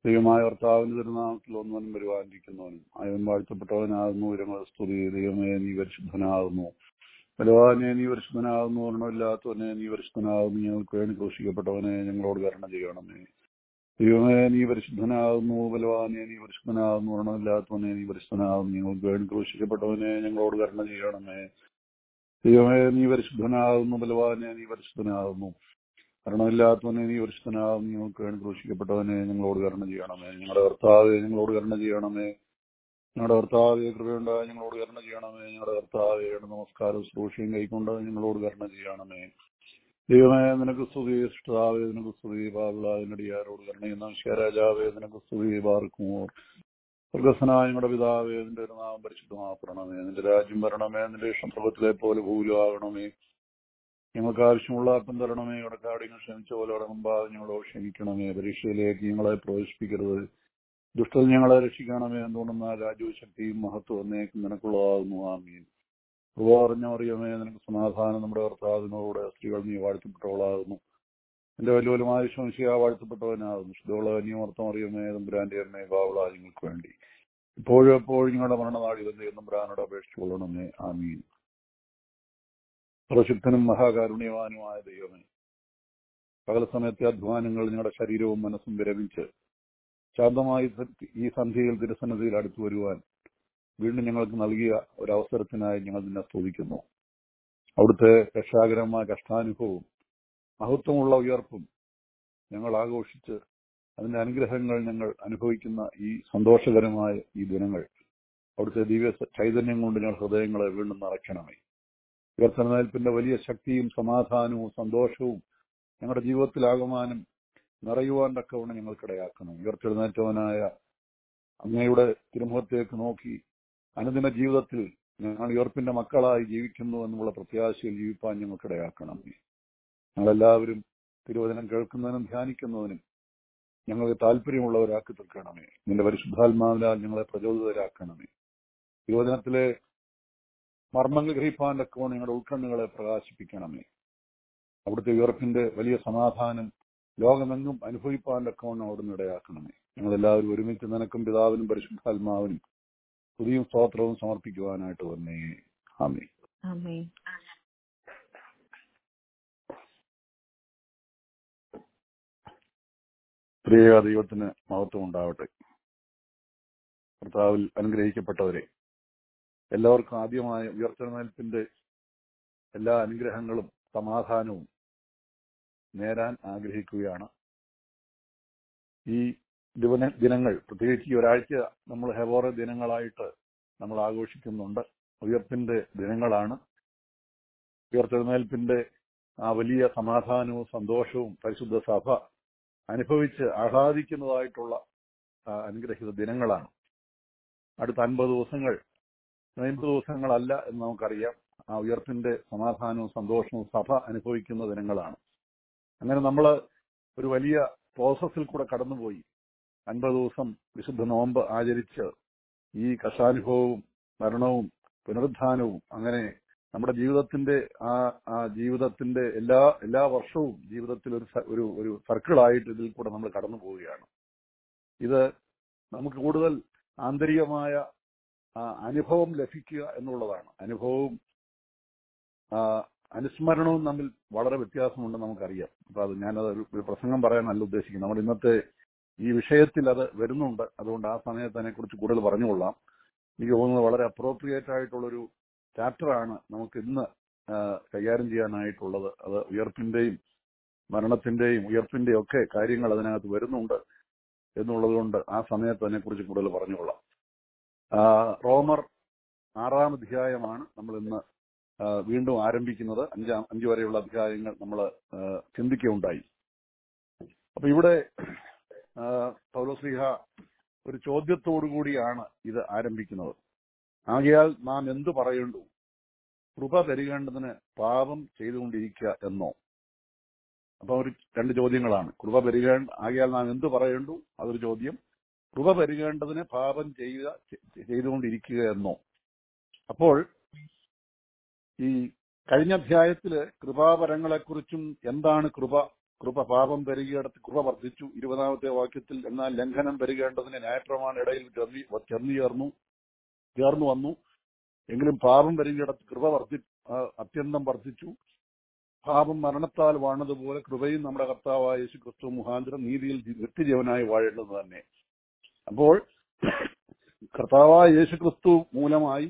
ദൈവമായ കർത്താവിന്റെ തിരുനാമത്തിൽ ഒന്നവനും വരുവാനിരിക്കുന്നവനും അയവൻ വാഴ്ത്തപ്പെട്ടവനാകുന്നു ഉരമ സ്തുതി ദൈവമേ നീ പരിശുദ്ധനാകുന്നു ബലവാനെ നീ പരിശുദ്ധനാകുന്നു ഒരെണ്ണമില്ലാത്തവനെ നീ പരിശുദ്ധനാകുന്നു ഞങ്ങൾക്ക് വേണ്ടി ക്രൂശിക്കപ്പെട്ടവനെ ഞങ്ങളോട് കരുണ ചെയ്യണമേ ദൈവമേ നീ പരിശുദ്ധനാകുന്നു ബലവാനെ നീ പരിശുദ്ധനാകുന്നു ഒരെണ്ണമില്ലാത്തവനെ നീ പരിശുദ്ധനാകുന്നു ഞങ്ങൾക്ക് വേണ്ടി ക്രൂശിക്കപ്പെട്ടവനെ ഞങ്ങളോട് കരുണ ചെയ്യണമേ ദൈവമേ നീ പരിശുദ്ധനാകുന്നു ബലവാനെ നീ പരിശുദ്ധനാകുന്നു മരണമില്ലാത്തവനെ നീ പരിശുദ്ധനാകുന്നു ഞങ്ങൾക്ക് വേണ്ടി ക്രൂശിക്കപ്പെട്ടവനെ ഞങ്ങളോട് കരുണ ചെയ്യണമേ ഞങ്ങളുടെ കർത്താവെ ഞങ്ങളോട് കരുണ ചെയ്യണമേ ഞങ്ങളുടെ കർത്താവെ കൃപയുണ്ടായി ഞങ്ങളോട് കരുണ ചെയ്യണമേ ഞങ്ങളുടെ കർത്താവെ നമസ്കാരം ശുശ്രൂഷയും കൈക്കൊണ്ട് ഞങ്ങളോട് കരുണ ചെയ്യണമേ ദൈവമേ നിനക്ക് സ്തുതി ഇഷ്ടാവേ നിനക്ക് സ്തുതി പാപിളാവിനടിയാരോട് കരുണയുന്ന ശരാജാവേ നിനക്ക് സ്തുതി പാർക്കുമോർ സ്വർഗസ്നായ ഞങ്ങളുടെ പിതാവേ നിന്റെ ഒരു നാമം പരിശുദ്ധമാക്കണമേ നിന്റെ രാജ്യം വരണമേ നിന്റെ ഇഷ്ടപ്രഭത്തിലെ പോലെ ഭൂലാകണമേ ഞങ്ങൾക്ക് ആവശ്യമുള്ള അപ്പം തരണമേ കടക്കാടിങ്ങൾ ക്ഷമിച്ച പോലെ ഉടമ്പാതെ ഞങ്ങളോട് ക്ഷമിക്കണമേ പരീക്ഷയിലേക്ക് ഞങ്ങളെ പ്രവേശിപ്പിക്കരുത് ദുഷ്ടൽ ഞങ്ങളെ രക്ഷിക്കണമേ എന്തുകൊണ്ടെന്നാൽ രാജ്യവും ശക്തിയും മഹത്വം എന്നേക്കും നിനക്കുള്ളതാകുന്നു ആമീൻ അറിഞ്ഞറിയമേ നിനക്ക് സമാധാനം നമ്മുടെ കർത്താവിനോട് സ്ത്രീകൾ നീ വാഴ്ത്തപ്പെട്ടവളാകുന്നു എന്റെ വലിയ ശംശിയ വാഴ്ത്തപ്പെട്ടവനാകുന്നു ശുദ്ധമുള്ള നിയമർത്ഥം അറിയമേ തമ്പുരാന്റെ അമ്മേ ബാവള നിങ്ങൾക്ക് വേണ്ടി ഇപ്പോഴും എപ്പോഴും നിങ്ങളുടെ മരണനാടി തന്നെ തമ്പുരാനോട് അപേക്ഷിച്ചു കൊള്ളണമേ ആമീൻ പ്രസിദ്ധനും മഹാകാരുണ്യവാനുമായ ദൈവമേ പകൽ സമയത്തെ അധ്വാനങ്ങൾ നിങ്ങളുടെ ശരീരവും മനസ്സും വിരമിച്ച് ശാന്തമായി ഈ സന്ധ്യയിൽ തിരുസന്നതിയിൽ അടുത്തു വരുവാൻ വീണ്ടും ഞങ്ങൾക്ക് നൽകിയ ഒരവസരത്തിനായി ഞങ്ങൾ നിന്നെ സ്തുതിക്കുന്നു അവിടുത്തെ രക്ഷാകരമായ കഷ്ടാനുഭവവും മഹത്വമുള്ള ഉയർപ്പും ഞങ്ങൾ ആഘോഷിച്ച് അതിന്റെ അനുഗ്രഹങ്ങൾ ഞങ്ങൾ അനുഭവിക്കുന്ന ഈ സന്തോഷകരമായ ഈ ദിനങ്ങൾ അവിടുത്തെ ദിവ്യ ചൈതന്യം കൊണ്ട് ഞങ്ങൾ ഹൃദയങ്ങളെ വീണ്ടും നിറയ്ക്കണമേ ഉയർത്തെഴുന്നേൽപ്പിന്റെ വലിയ ശക്തിയും സമാധാനവും സന്തോഷവും ഞങ്ങളുടെ ജീവിതത്തിലാകമാനം നിറയുവാൻ തക്കവണ്ണം ഞങ്ങൾക്കിടയാക്കണം ഉയർത്തെഴുന്നേറ്റവനായ അങ്ങയുടെ തിരുമുഖത്തേക്ക് നോക്കി അനുദിന ജീവിതത്തിൽ ഞങ്ങൾ ഉയർപ്പിന്റെ മക്കളായി ജീവിക്കുന്നു എന്നുള്ള പ്രത്യാശയിൽ ജീവിപ്പാൻ ഞങ്ങൾക്കിടയാക്കണം ഞങ്ങളെല്ലാവരും തിരുവചനം കേൾക്കുന്നതിനും ധ്യാനിക്കുന്നതിനും ഞങ്ങൾക്ക് താല്പര്യമുള്ളവരാക്കി തീർക്കണമേ നിന്റെ പരിശുദ്ധാത്മാവിനാൽ ഞങ്ങളെ പ്രചോദിതരാക്കണമേ തിരുവചനത്തിലെ മർമ്മങ്ങൾ ഗ്രഹിപ്പാൻ തക്കവണ്ണം ഞങ്ങളുടെ ഉൾക്കണ്ണുകളെ പ്രകാശിപ്പിക്കണമേ അവിടുത്തെ ഉയർപ്പിന്റെ വലിയ സമാധാനം ലോകമെങ്ങും അനുഭവിപ്പാൻ തക്കവണ്ണം അവിടുന്ന് ഇടയാക്കണമേ ഞങ്ങളെല്ലാവരും ഒരുമിച്ച് നിനക്കും പിതാവിനും പരിശുദ്ധാത്മാവിനും പുതിയ സ്തോത്രവും സമർപ്പിക്കുവാനായിട്ട് തന്നെ ആമേ ആമേൻ പ്രിയ ദൈവത്തിന് മഹത്വം ഉണ്ടാവട്ടെ കർത്താവിൽ അനുഗ്രഹിക്കപ്പെട്ടവരെ എല്ലാവർക്കും ആദ്യമായ ഉയർത്തെഴുന്നേൽപ്പിന്റെ എല്ലാ അനുഗ്രഹങ്ങളും സമാധാനവും നേരാൻ ആഗ്രഹിക്കുകയാണ് ഈ ദിവന ദിനങ്ങൾ പ്രത്യേകിച്ച് ഈ ഒരാഴ്ച നമ്മൾ ഹെവോറ ദിനങ്ങളായിട്ട് നമ്മൾ ആഘോഷിക്കുന്നുണ്ട് ഉയർപ്പിന്റെ ദിനങ്ങളാണ് ഉയർത്തെഴുന്നേൽപ്പിന്റെ ആ വലിയ സമാധാനവും സന്തോഷവും പരിശുദ്ധ സഭ അനുഭവിച്ച് ആഹ്ലാദിക്കുന്നതായിട്ടുള്ള അനുഗ്രഹിത ദിനങ്ങളാണ് അടുത്ത അൻപത് ദിവസങ്ങൾ അൻപത് ദിവസങ്ങളല്ല എന്ന് നമുക്കറിയാം ആ ഉയർപ്പിന്റെ സമാധാനവും സന്തോഷവും സഭ അനുഭവിക്കുന്ന ദിനങ്ങളാണ് അങ്ങനെ നമ്മൾ ഒരു വലിയ പ്രോസസ്സിൽ കൂടെ കടന്നുപോയി അൻപത് ദിവസം വിശുദ്ധ നോമ്പ് ആചരിച്ച് ഈ കഷാനുഭവവും മരണവും പുനരുദ്ധാനവും അങ്ങനെ നമ്മുടെ ജീവിതത്തിന്റെ ആ ആ ജീവിതത്തിന്റെ എല്ലാ എല്ലാ വർഷവും ജീവിതത്തിൽ ഒരു ഒരു ഒരു സർക്കിളായിട്ട് ഇതിൽ കൂടെ നമ്മൾ കടന്നു പോവുകയാണ് ഇത് നമുക്ക് കൂടുതൽ ആന്തരികമായ അനുഭവം ലഭിക്കുക എന്നുള്ളതാണ് അനുഭവവും അനുസ്മരണവും തമ്മിൽ വളരെ വ്യത്യാസമുണ്ടെന്ന് നമുക്കറിയാം അപ്പൊ അത് ഞാനത് ഒരു പ്രസംഗം പറയാനല്ല ഉദ്ദേശിക്കുന്നത് നമ്മൾ ഇന്നത്തെ ഈ വിഷയത്തിൽ അത് വരുന്നുണ്ട് അതുകൊണ്ട് ആ സമയത്ത് അതിനെക്കുറിച്ച് കൂടുതൽ പറഞ്ഞുകൊള്ളാം എനിക്ക് തോന്നുന്നത് വളരെ അപ്രോപ്രിയേറ്റ് ആയിട്ടുള്ളൊരു ചാപ്റ്ററാണ് നമുക്ക് ഇന്ന് കൈകാര്യം ചെയ്യാനായിട്ടുള്ളത് അത് ഉയർപ്പിന്റെയും മരണത്തിന്റെയും ഉയർപ്പിന്റെയും ഒക്കെ കാര്യങ്ങൾ അതിനകത്ത് വരുന്നുണ്ട് എന്നുള്ളത് കൊണ്ട് ആ സമയത്ത് അതിനെക്കുറിച്ച് കൂടുതൽ പറഞ്ഞുകൊള്ളാം റോമർ ആറാം അധ്യായമാണ് നമ്മൾ ഇന്ന് വീണ്ടും ആരംഭിക്കുന്നത് അഞ്ചാം അഞ്ചു വരെയുള്ള അധ്യായങ്ങൾ നമ്മൾ ചിന്തിക്കുകയുണ്ടായി അപ്പൊ ഇവിടെ പൗലോസ്ലിഹ ഒരു ചോദ്യത്തോടു കൂടിയാണ് ഇത് ആരംഭിക്കുന്നത് ആകയാൽ നാം എന്തു പറയേണ്ടു കൃപ തരികേണ്ടതിന് പാപം ചെയ്തുകൊണ്ടിരിക്കുക എന്നോ അപ്പൊ ഒരു രണ്ട് ചോദ്യങ്ങളാണ് കൃപ പെരുകേണ്ട ആകയാൽ നാം എന്തു പറയേണ്ടു അതൊരു ചോദ്യം കൃപ പെരുകേണ്ടതിന് പാപം ചെയ്യുക ചെയ്തുകൊണ്ടിരിക്കുക എന്നോ അപ്പോൾ ഈ കഴിഞ്ഞ അധ്യായത്തില് കൃപാപരങ്ങളെക്കുറിച്ചും എന്താണ് കൃപ കൃപ പാപം പെരുകിയിടത്ത് കൃപ വർദ്ധിച്ചു ഇരുപതാമത്തെ വാക്യത്തിൽ എന്നാൽ ലംഘനം പെരുകേണ്ടതിന് ന്യായപ്രമാണ ഇടയിൽ ചെന്നി ചെന്നു ചേർന്നു ചേർന്നു വന്നു എങ്കിലും പാപം പെരുകിയിടത്ത് കൃപ വർദ്ധി ആ, അത്യന്തം വർദ്ധിച്ചു പാപം മരണത്താൽ വാണതുപോലെ കൃപയും നമ്മുടെ കർത്താവായ യേശു ക്രിസ്തു മുഖാന്തരം നീതിയിൽ ജി- നിത്യജീവനായി വാഴേണ്ടത് തന്നെ അപ്പോൾ കർത്താവായ യേശു ക്രിസ്തു മൂലമായി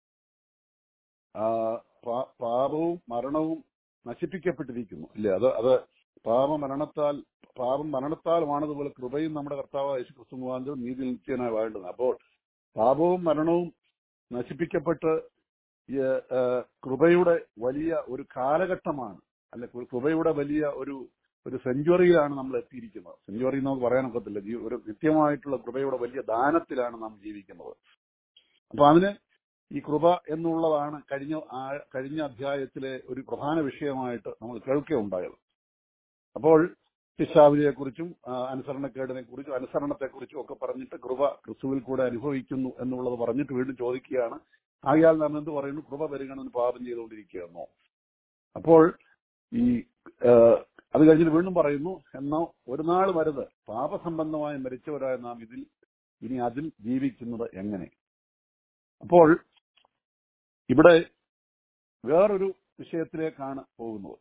ആ, പാ- പാപവും മരണവും നശിപ്പിക്കപ്പെട്ടിരിക്കുന്നു ഇല്ലേ അത് അത് പാപ മരണത്താൽ പാപം മരണത്താലുമാണതുപോലെ കൃപയും നമ്മുടെ കർത്താവായ യേശു ക്രിസ്തു മുഖാന്തരം നീതിയിൽ നിത്യനായി വാഴേണ്ടത് അപ്പോൾ പാപവും മരണവും നശിപ്പിക്കപ്പെട്ട് ഈ, ആ, കൃപയുടെ വലിയ ഒരു കാലഘട്ടമാണ് അല്ലെ കൃ- കൃപയുടെ വലിയ ഒരു ഒരു സെഞ്ചുറിയിലാണ് നമ്മൾ എത്തിയിരിക്കുന്നത് സെഞ്ചുറി എന്ന് നമുക്ക് പറയാനൊക്കത്തില്ല ജീ- ഒരു നിത്യമായിട്ടുള്ള കൃപയുടെ വലിയ ദാനത്തിലാണ് നാം ജീവിക്കുന്നത് അപ്പൊ അതിന് ഈ കൃപ എന്നുള്ളതാണ് കഴിഞ്ഞ ആ- കഴിഞ്ഞ അധ്യായത്തിലെ ഒരു പ്രധാന വിഷയമായിട്ട് നമ്മൾ കേൾക്കുകയുണ്ടായത് അപ്പോൾ ശിക്ഷാവിധിയെ കുറിച്ചും അനുസരണക്കേടിനെ കുറിച്ചും അനുസരണത്തെ കുറിച്ചും ഒക്കെ പറഞ്ഞിട്ട് കൃപ ക്രിസ്തുവിൽ കൂടെ അനുഭവിക്കുന്നു എന്നുള്ളത് പറഞ്ഞിട്ട് വീണ്ടും ചോദിക്കുകയാണ് ആകയാൽ നാം എന്ത് പറയുന്നു കൃപ പെരുകണമെന്ന് പാപം ചെയ്തുകൊണ്ടിരിക്കുകയെന്നോ അപ്പോൾ ഈ ആ, അത് കഴിഞ്ഞിട്ട് വീണ്ടും പറയുന്നു എന്നോ ഒരു നാൾ വരുത് പാപസംബന്ധമായി മരിച്ചവരായ നാം ഇതിൽ ഇനി അതിൽ ജീവിക്കുന്നത് എങ്ങനെ അപ്പോൾ ഇവിടെ വേറൊരു വിഷയത്തിലേക്കാണ് പോകുന്നത്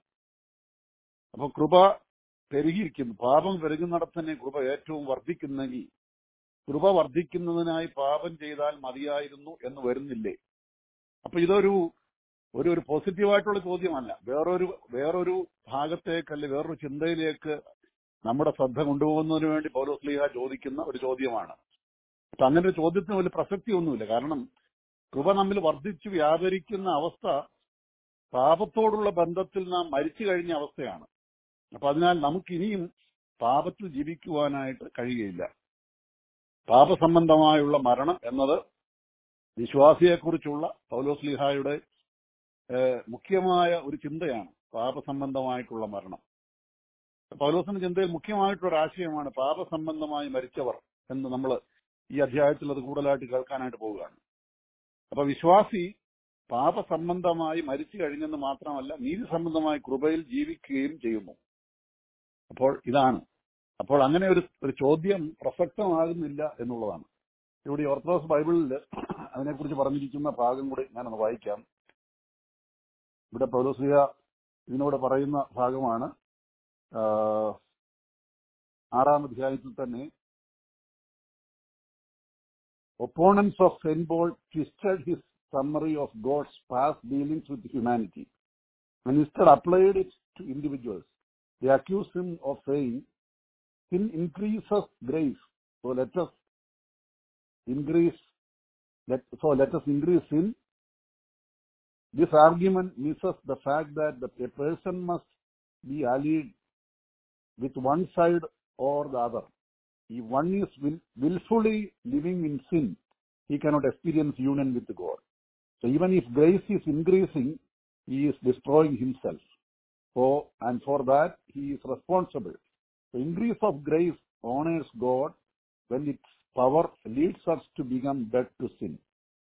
അപ്പൊ കൃപ പെരുകിയിരിക്കുന്നു പാപം പെരുകുന്നിടത്ത് തന്നെ കൃപ ഏറ്റവും വർദ്ധിക്കുന്നെങ്കിൽ കൃപ വർദ്ധിക്കുന്നതിനായി പാപം ചെയ്താൽ മതിയായിരുന്നു എന്ന് വരുന്നില്ലേ അപ്പൊ ഇതൊരു ഒരു ഒരു പോസിറ്റീവായിട്ടുള്ള ചോദ്യമല്ല വേറൊരു വേറൊരു ഭാഗത്തേക്ക് അല്ലെ വേറൊരു ചിന്തയിലേക്ക് നമ്മുടെ ശ്രദ്ധ കൊണ്ടുപോകുന്നതിന് വേണ്ടി പൗലോസ്ലിഹ ചോദിക്കുന്ന ഒരു ചോദ്യമാണ് അപ്പൊ അങ്ങനെ ഒരു ചോദ്യത്തിന് വലിയ പ്രസക്തി ഒന്നുമില്ല കാരണം കൃപ നമ്മിൽ വർദ്ധിച്ചു വ്യാപരിക്കുന്ന അവസ്ഥ പാപത്തോടുള്ള ബന്ധത്തിൽ നാം മരിച്ചു കഴിഞ്ഞ അവസ്ഥയാണ് അപ്പൊ അതിനാൽ നമുക്കിനിയും പാപത്തിൽ ജീവിക്കുവാനായിട്ട് കഴിയുകയില്ല പാപസംബന്ധമായുള്ള മരണം എന്നത് വിശ്വാസിയെക്കുറിച്ചുള്ള പൗലോസ്ലിഹായുടെ ഏഹ്, മുഖ്യമായ ഒരു ചിന്തയാണ് പാപസംബന്ധമായിട്ടുള്ള മരണം പൗലോസിന്റെ ചിന്തയിൽ മുഖ്യമായിട്ടുള്ള ഒരു ആശയമാണ് പാപസംബന്ധമായി മരിച്ചവർ എന്ന് നമ്മൾ ഈ അധ്യായത്തിൽ അത് കൂടുതലായിട്ട് കേൾക്കാനായിട്ട് പോവുകയാണ് അപ്പൊ വിശ്വാസി പാപസംബന്ധമായി മരിച്ചു കഴിഞ്ഞെന്ന് മാത്രമല്ല നീതി സംബന്ധമായി കൃപയിൽ ജീവിക്കുകയും ചെയ്യുന്നു അപ്പോൾ ഇതാണ് അപ്പോൾ അങ്ങനെ ഒരു ഒരു ചോദ്യം പ്രസക്തമാകുന്നില്ല എന്നുള്ളതാണ് ഇവിടെ ഈ ഓർത്തഡോക്സ് ബൈബിളിൽ അതിനെക്കുറിച്ച് പറഞ്ഞിരിക്കുന്ന ഭാഗം കൂടി ഞാനൊന്ന് വായിക്കാം ഇവിടെ പൗലോസിയ ഇതിനോട് പറയുന്ന ഭാഗമാണ് ആ, ആറാം അധ്യായത്തിൽ തന്നെ opponents of St. Paul twisted his summary of God's past dealings with humanity and instead applied it to individuals. They accused him of saying, sin increases grace, so let us increase, let, so let us increase sin. This argument misses the fact that the, a person must be allied with one side or the other. If one is will, willfully living in sin, he cannot experience union with God. So even if grace is increasing, he is destroying himself. So, and for that, he is responsible. The increase of grace honors God when its power leads us to become dead to sin.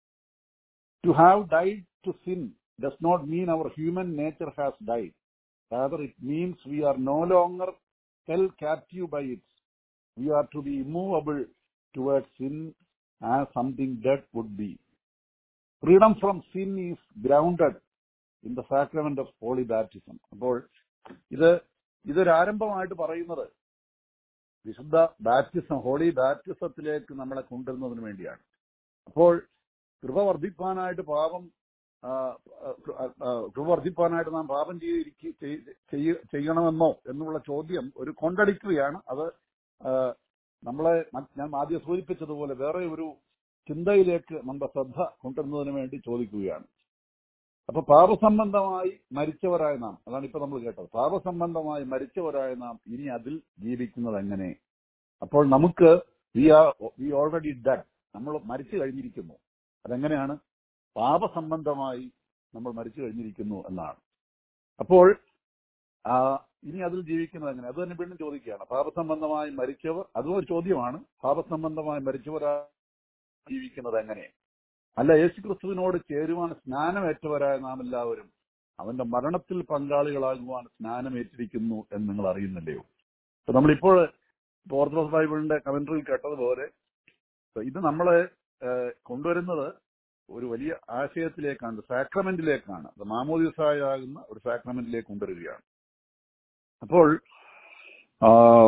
To have died to sin does not mean our human nature has died. Rather, it means we are no longer held captive by it. We are to be immovable towards sin as something dead would be. Freedom from sin is grounded in the sacrament of holy baptism. അപ്പോൾ ഇത് ഇതൊരു ആരംഭമായിട്ട് പറയുന്നത് വിശുദ്ധ baptism holy ബാപ്റ്റിസത്തിലേക്ക് നമ്മളെ കൊണ്ടുവരുന്നതിന് വേണ്ടിയാണ് അപ്പോൾ കൃപ വർദ്ധിപ്പാനായിട്ട് പാപം ആ, ആ, ആ, കൃപ വർദ്ധിപ്പാനായിട്ട് നാം പാപം ചെയ്തിരിക്ക- ചെയ്യ- ചെയ്യ- ചെയ്യണമെന്നോ എന്നുള്ള ചോദ്യം ഒരു കൊണ്ടടിക്കുകയാണ് അത് ആ, നമ്മളെ മ- ഞാൻ ആദ്യം സൂചിപ്പിച്ചതുപോലെ വേറെ ഒരു ചിന്തയിലേക്ക് നമ്മുടെ ശ്രദ്ധ കൊണ്ടുവരുന്നതിന് വേണ്ടി ചോദിക്കുകയാണ് അപ്പൊ പാപസംബന്ധമായി മരിച്ചവരായ നാം അതാണ് ഇപ്പൊ നമ്മൾ കേട്ടത് പാപസംബന്ധമായി മരിച്ചവരായ നാം ഇനി അതിൽ ജീവിക്കുന്നത് എങ്ങനെ അപ്പോൾ നമുക്ക് we are we already dead നമ്മൾ മരിച്ചു കഴിഞ്ഞിരിക്കുന്നു അതെങ്ങനെയാണ് പാപസംബന്ധമായി നമ്മൾ മരിച്ചു കഴിഞ്ഞിരിക്കുന്നു എന്നാണ് അപ്പോൾ ആ, ഇനി അതിൽ ജീവിക്കുന്നത് എങ്ങനെ അത് തന്നെ വീണ്ടും ചോദിക്കുകയാണ് പാപസംബന്ധമായി മരിച്ചവർ അതും ഒരു ചോദ്യമാണ് പാപസംബന്ധമായി മരിച്ചവരാ ജീവിക്കുന്നത് എങ്ങനെ അല്ല യേശുക്രിസ്തുവിനോട് ചേരുവാൻ സ്നാനമേറ്റവരായ നാം എല്ലാവരും അവന്റെ മരണത്തിൽ പങ്കാളികളാകുവാൻ സ്നാനമേറ്റിരിക്കുന്നു എന്ന് നിങ്ങൾ അറിയുന്നില്ലയോ അപ്പൊ നമ്മളിപ്പോൾ ഇപ്പൊ ഓർത്തഡോക്സ് ബൈബിളിന്റെ കമന്ററിയിൽ കേട്ടതുപോലെ ഇപ്പൊ ഇത് നമ്മളെ ഏഹ്, കൊണ്ടുവരുന്നത് ഒരു വലിയ ആശയത്തിലേക്കാണ് സാക്രമെന്റിലേക്കാണ് അത് മാമോദിസായാകുന്ന ഒരു സാക്രമെന്റിലേക്ക് കൊണ്ടുവരികയാണ് അപ്പോൾ ആ,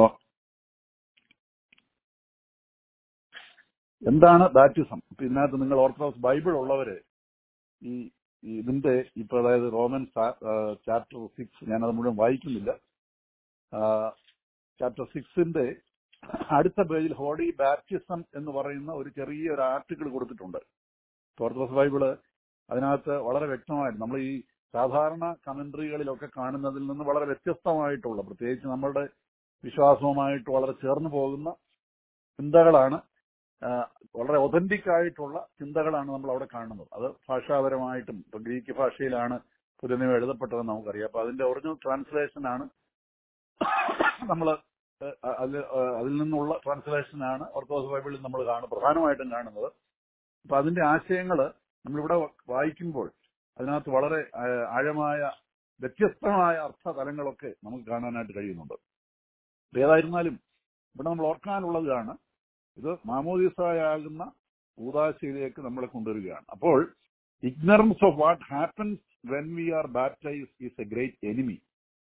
എന്താണ് ബാപ്റ്റിസം ഇപ്പൊ ഇതിനകത്ത് നിങ്ങൾ ഓർത്തഡോക്സ് ബൈബിൾ ഉള്ളവര് ഈ ഈ ഇതിന്റെ ഇപ്പൊ അതായത് റോമൻ ചാപ്റ്റർ സിക്സ് ഞാനത് മുഴുവൻ വായിക്കുന്നില്ല ചാപ്റ്റർ സിക്സിന്റെ അടുത്ത പേജിൽ ഹോളി ബാപ്റ്റിസം എന്ന് പറയുന്ന ഒരു ചെറിയ ഒരു ആർട്ടിക്കിൾ കൊടുത്തിട്ടുണ്ട് ഓർത്തഡോക്സ് ബൈബിള് അതിനകത്ത് വളരെ വ്യക്തമായിട്ട് നമ്മൾ ഈ സാധാരണ കമന്ററികളിലൊക്കെ കാണുന്നതിൽ നിന്ന് വളരെ വ്യത്യസ്തമായിട്ടുള്ള പ്രത്യേകിച്ച് നമ്മളുടെ വിശ്വാസവുമായിട്ട് വളരെ ചേർന്ന് പോകുന്ന ചിന്തകളാണ് ആ, വളരെ ഒതന്റിക് ആയിട്ടുള്ള ചിന്തകളാണ് നമ്മൾ അവിടെ കാണുന്നത് അത് ഭാഷാപരമായിട്ടും ഇപ്പൊ ഗ്രീക്ക് ഭാഷയിലാണ് പുതിയ എഴുതപ്പെട്ടതെന്ന് നമുക്കറിയാം അപ്പൊ അതിന്റെ ഒറിജിനൽ ട്രാൻസ്ലേഷൻ ആണ് നമ്മൾ അതിൽ അതിൽ നിന്നുള്ള ട്രാൻസ്ലേഷൻ ആണ് ഓർത്തഡോക്സ് ബൈബിളിൽ നമ്മൾ കാണും പ്രധാനമായിട്ടും കാണുന്നത് അപ്പൊ അതിന്റെ ആശയങ്ങള് നമ്മളിവിടെ വായിക്കുമ്പോൾ അതിനകത്ത് വളരെ ആ, ആഴമായ വ്യത്യസ്തമായ അർത്ഥതലങ്ങളൊക്കെ നമുക്ക് കാണാനായിട്ട് കഴിയുന്നുണ്ട് അപ്പൊ ഏതായിരുന്നാലും ഇവിടെ നമ്മൾ ഓർക്കാനുള്ളതാണ് ഇത് മാമോദിസായാകുന്ന ഊദാശയിലേക്ക് നമ്മളെ കൊണ്ടുവരികയാണ് അപ്പോൾ ignorance of what happens when we are baptise is a great enemy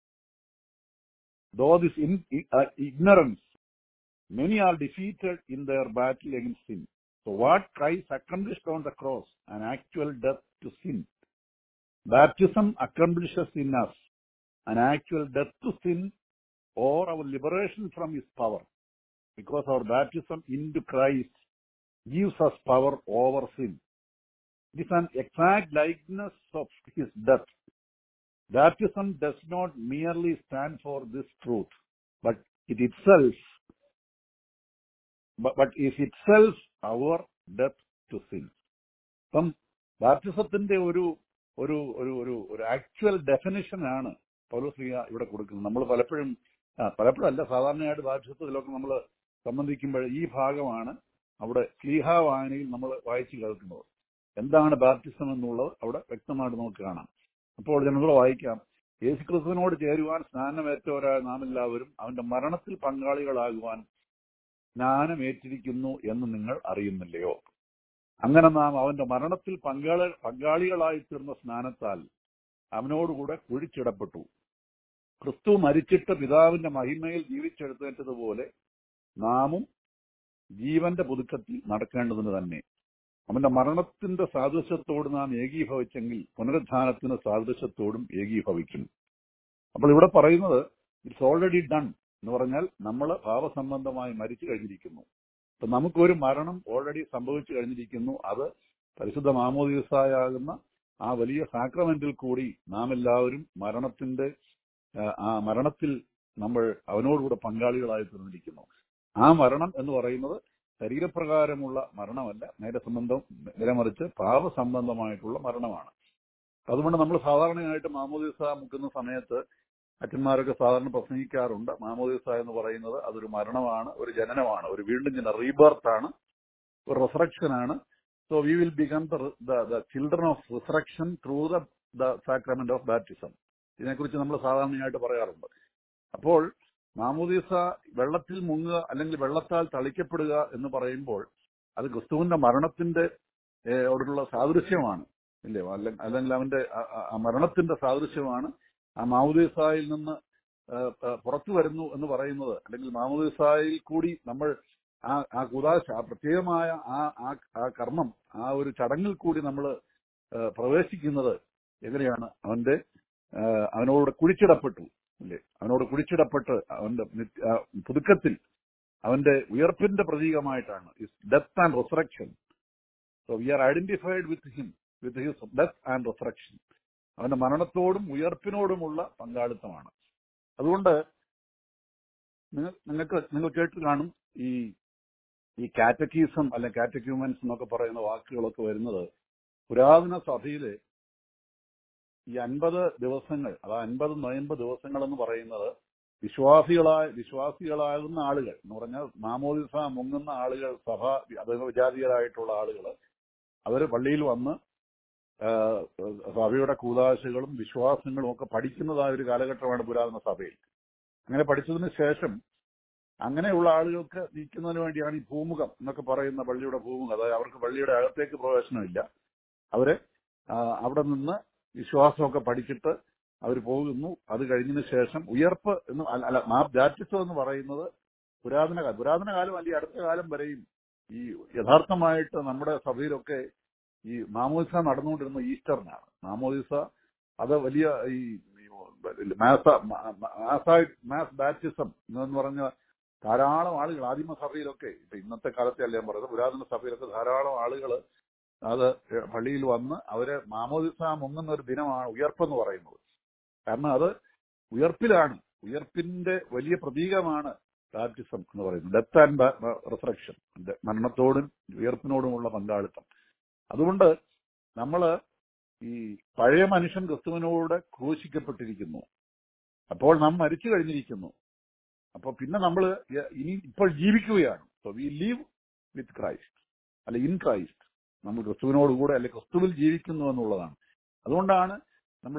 though this ignorance many are defeated in their battle against sin So what Christ accomplished on the cross, an actual death to sin. Baptism accomplishes in us an actual death to sin or our liberation from his power. Because our baptism into Christ gives us power over sin. It is an exact likeness of his death. Baptism does not merely stand for this truth, but it itself but, but is itself our death to sin. അപ്പം ബാപ്റ്റിസത്തിന്റെ ഒരു ഒരു ഒരു ഒരു ഒരു actual definition ആണ് പൗലോസ്ലിയ ഇവിടെ കൊടുക്കുന്നത് നമ്മൾ പലപ്പോഴും ആ, പലപ്പോഴും അല്ല സാധാരണയായിട്ട് ബാപ്റ്റിസത്തിലൊക്കെ നമ്മൾ സംബന്ധിക്കുമ്പോൾ ഈ ഭാഗമാണ് അവിടെ സ്ലീഹ വായനയിൽ നമ്മൾ വായിച്ചു കേൾക്കുന്നത് എന്താണ് ബാപ്റ്റിസം എന്നുള്ളത് അവിടെ വ്യക്തമായിട്ട് നമുക്ക് കാണാം അപ്പോൾ ജനങ്ങൾ വായിക്കാം യേശുക്രിസ്തുവിനോട് ചേരുവാൻ സ്നാനമേറ്റവരായ നാം എല്ലാവരും അവന്റെ മരണത്തിൽ പങ്കാളികളാകുവാൻ സ്നാനമേറ്റിരിക്കുന്നു എന്ന് നിങ്ങൾ അറിയുന്നില്ലയോ അങ്ങനെ നാം അവന്റെ മരണത്തിൽ പങ്കാളി പങ്കാളികളായി തീർന്ന സ്നാനത്താൽ അവനോടുകൂടെ കുഴിച്ചിടപ്പെട്ടു ക്രിസ്തു മരിച്ചിട്ട് പിതാവിന്റെ മഹിമയിൽ ജീവിച്ചെഴുന്നേറ്റതുപോലെ നാമും ജീവന്റെ പുതുക്കത്തിൽ നടക്കേണ്ടതിന് തന്നെ അവന്റെ മരണത്തിന്റെ സാദൃശ്യത്തോട് നാം ഏകീഭവിച്ചെങ്കിൽ പുനരുദ്ധാനത്തിന് സാദൃശ്യത്തോടും ഏകീഭവിക്കും അപ്പോൾ ഇവിടെ പറയുന്നത് ഇറ്റ്സ് ഓൾറെഡി ഡൺ എന്ന് പറഞ്ഞാൽ നമ്മൾ ഭാവസംബന്ധമായി മരിച്ചു കഴിഞ്ഞിരിക്കുന്നു അപ്പൊ നമുക്കൊരു മരണം ഓൾറെഡി സംഭവിച്ചു കഴിഞ്ഞിരിക്കുന്നു അത് പരിശുദ്ധ മാമോദീസായാകുന്ന ആ വലിയ സാക്രമെന്റിൽ കൂടി നാം എല്ലാവരും മരണത്തിന്റെ ആ, ആ മരണത്തിൽ നമ്മൾ അവനോടുകൂടെ പങ്കാളികളായി തീർന്നിരിക്കുന്നു ആ മരണം എന്ന് പറയുന്നത് ശരീരപ്രകാരമുള്ള മരണമല്ല നേരെ സംബന്ധം നേരെ മറിച്ച് പാപസംബന്ധമായിട്ടുള്ള മരണമാണ് അതുകൊണ്ട് നമ്മൾ സാധാരണയായിട്ട് മാമോദീസ മുക്കുന്ന സമയത്ത് അച്ഛന്മാരൊക്കെ സാധാരണ പ്രസംഗിക്കാറുണ്ട് മാമോദിസ എന്ന് പറയുന്നത് അതൊരു മരണമാണ് ഒരു ജനനമാണ് ഒരു വീണ്ടും ജന റീബർത്ത് ആണ് ഒരു റിസറക്ഷൻ ആണ് so we will become the children of resurrection through the the sacrament of baptism ഇതിനെക്കുറിച്ച് നമ്മൾ സാധാരണയായിട്ട് പറയാറുണ്ട് അപ്പോൾ മാമോദീസ വെള്ളത്തിൽ മുങ്ങുക അല്ലെങ്കിൽ വെള്ളത്താൽ തളിക്കപ്പെടുക എന്ന് പറയുമ്പോൾ അത് ക്രിസ്തുവിന്റെ മരണത്തിന്റെ ഏഹ്, ഓടുള്ള സാദൃശ്യമാണ് ഇല്ലേ അല്ലെ- അല്ലെങ്കിൽ അവന്റെ ആ- ആ- ആ മരണത്തിന്റെ സാദൃശ്യമാണ് ആ മാമുദീസായിൽ നിന്ന് ആ, ആ, പുറത്തു വരുന്നു എന്ന് പറയുന്നത് അല്ലെങ്കിൽ മാമുദീസായിൽ കൂടി നമ്മൾ ആ ആ കുദാശ ആ പ്രത്യേകമായ ആ ആ- ആ കർമ്മം ആ ഒരു ചടങ്ങിൽ കൂടി നമ്മൾ പ്രവേശിക്കുന്നത് എങ്ങനെയാണ് അവന്റെ ആ, അവനോട് കുഴിച്ചിടപ്പെട്ടു അല്ലേ അവനോട് കുഴിച്ചിടപ്പെട്ട് അവന്റെ നിത്യ- ആ, പുതുക്കത്തിൽ അവന്റെ ഉയർപ്പിന്റെ പ്രതീകമായിട്ടാണ് death and resurrection so we are identified with him with his death and resurrection അവന്റെ മരണത്തോടും ഉയർപ്പിനോടുമുള്ള പങ്കാളിത്തമാണ് അതുകൊണ്ട് നിങ്ങൾ നിങ്ങൾക്ക് നിങ്ങൾ കേട്ട് കാണും ഈ ഈ കാറ്റക്കീസം അല്ലെ കാറ്റക്യൂമൻസ് എന്നൊക്കെ പറയുന്ന വാക്കുകളൊക്കെ വരുന്നത് പുരാതന സഭയില് ഈ അൻപത് ദിവസങ്ങൾ അതാ അൻപത് നൊയമ്പ് ദിവസങ്ങൾ എന്ന് പറയുന്നത് വിശ്വാസികളായ വിശ്വാസികളാകുന്ന ആളുകൾ എന്ന് പറഞ്ഞാൽ മാമോദിസ മുങ്ങുന്ന ആളുകൾ സഭ അത് വിജാതീയരായിട്ടുള്ള ആളുകൾ അവര് പള്ളിയിൽ വന്ന് ആ, സഭയുടെ കൂതാശകളും വിശ്വാസങ്ങളും ഒക്കെ പഠിക്കുന്നതായ ഒരു കാലഘട്ടമാണ് പുരാതന സഭയിൽ അങ്ങനെ പഠിച്ചതിന് ശേഷം അങ്ങനെയുള്ള ആളുകൾക്ക് നിൽക്കുന്നതിന് വേണ്ടിയാണ് ഈ ഭൂമുഖം എന്നൊക്കെ പറയുന്ന പള്ളിയുടെ ഭൂമുഖം അതായത് അവർക്ക് പള്ളിയുടെ അകത്തേക്ക് പ്രവേശനമില്ല അവര് ആ, അവിടെ നിന്ന് വിശ്വാസമൊക്കെ പഠിച്ചിട്ട് അവർ പോകുന്നു അത് കഴിഞ്ഞതിന് ശേഷം ഉയർപ്പ് എന്ന് അല്ല- അല്ല മാ ബാപ്റ്റിസം എന്ന് പറയുന്നത് പുരാതന കാലം പുരാതന കാലം അല്ലെങ്കിൽ അടുത്ത കാലം വരെയും ഈ യഥാർത്ഥമായിട്ട് നമ്മുടെ സഭയിലൊക്കെ ഈ മാമോദിസ നടന്നുകൊണ്ടിരുന്ന ഈസ്റ്ററിനാണ് മാമോദിസ അത് വലിയ ഈ മാസ മാസ് ബാപ്റ്റിസം എന്ന് പറഞ്ഞ ധാരാളം ആളുകൾ ആദിമ സഭയിലൊക്കെ ഇപ്പൊ ഇന്നത്തെ കാലത്തെ അല്ല ഞാൻ പറയുന്നത് പുരാതന സഭയിലൊക്കെ ധാരാളം ആളുകൾ അത് പള്ളിയിൽ വന്ന് അവര് മാമോദിസ മുങ്ങുന്ന ഒരു ദിനമാണ് ഉയർപ്പെന്ന് പറയുന്നത് കാരണം അത് ഉയർപ്പിലാണ് ഉയർപ്പിന്റെ വലിയ പ്രതീകമാണ് ബാപ്റ്റിസം എന്ന് പറയുന്നത് ഡെത്ത് ആൻഡ് റിസറക്ഷൻ മരണത്തോടും ഉയർപ്പിനോടുമുള്ള പങ്കാളിത്തം അതുകൊണ്ട് നമ്മള് ഈ പഴയ മനുഷ്യൻ ക്രിസ്തുവിനോട് ക്രൂശിക്കപ്പെട്ടിരിക്കുന്നു അപ്പോൾ നാം മരിച്ചു കഴിഞ്ഞിരിക്കുന്നു അപ്പൊ പിന്നെ നമ്മൾ ഇനി ഇപ്പോൾ ജീവിക്കുകയാണ് so we live with Christ അല്ലെ ഇൻ ക്രൈസ്റ്റ് നമ്മൾ ക്രിസ്തുവിനോട് കൂടെ അല്ലെ ക്രിസ്തുവിൽ ജീവിക്കുന്നു എന്നുള്ളതാണ് അതുകൊണ്ടാണ് നമ്മൾ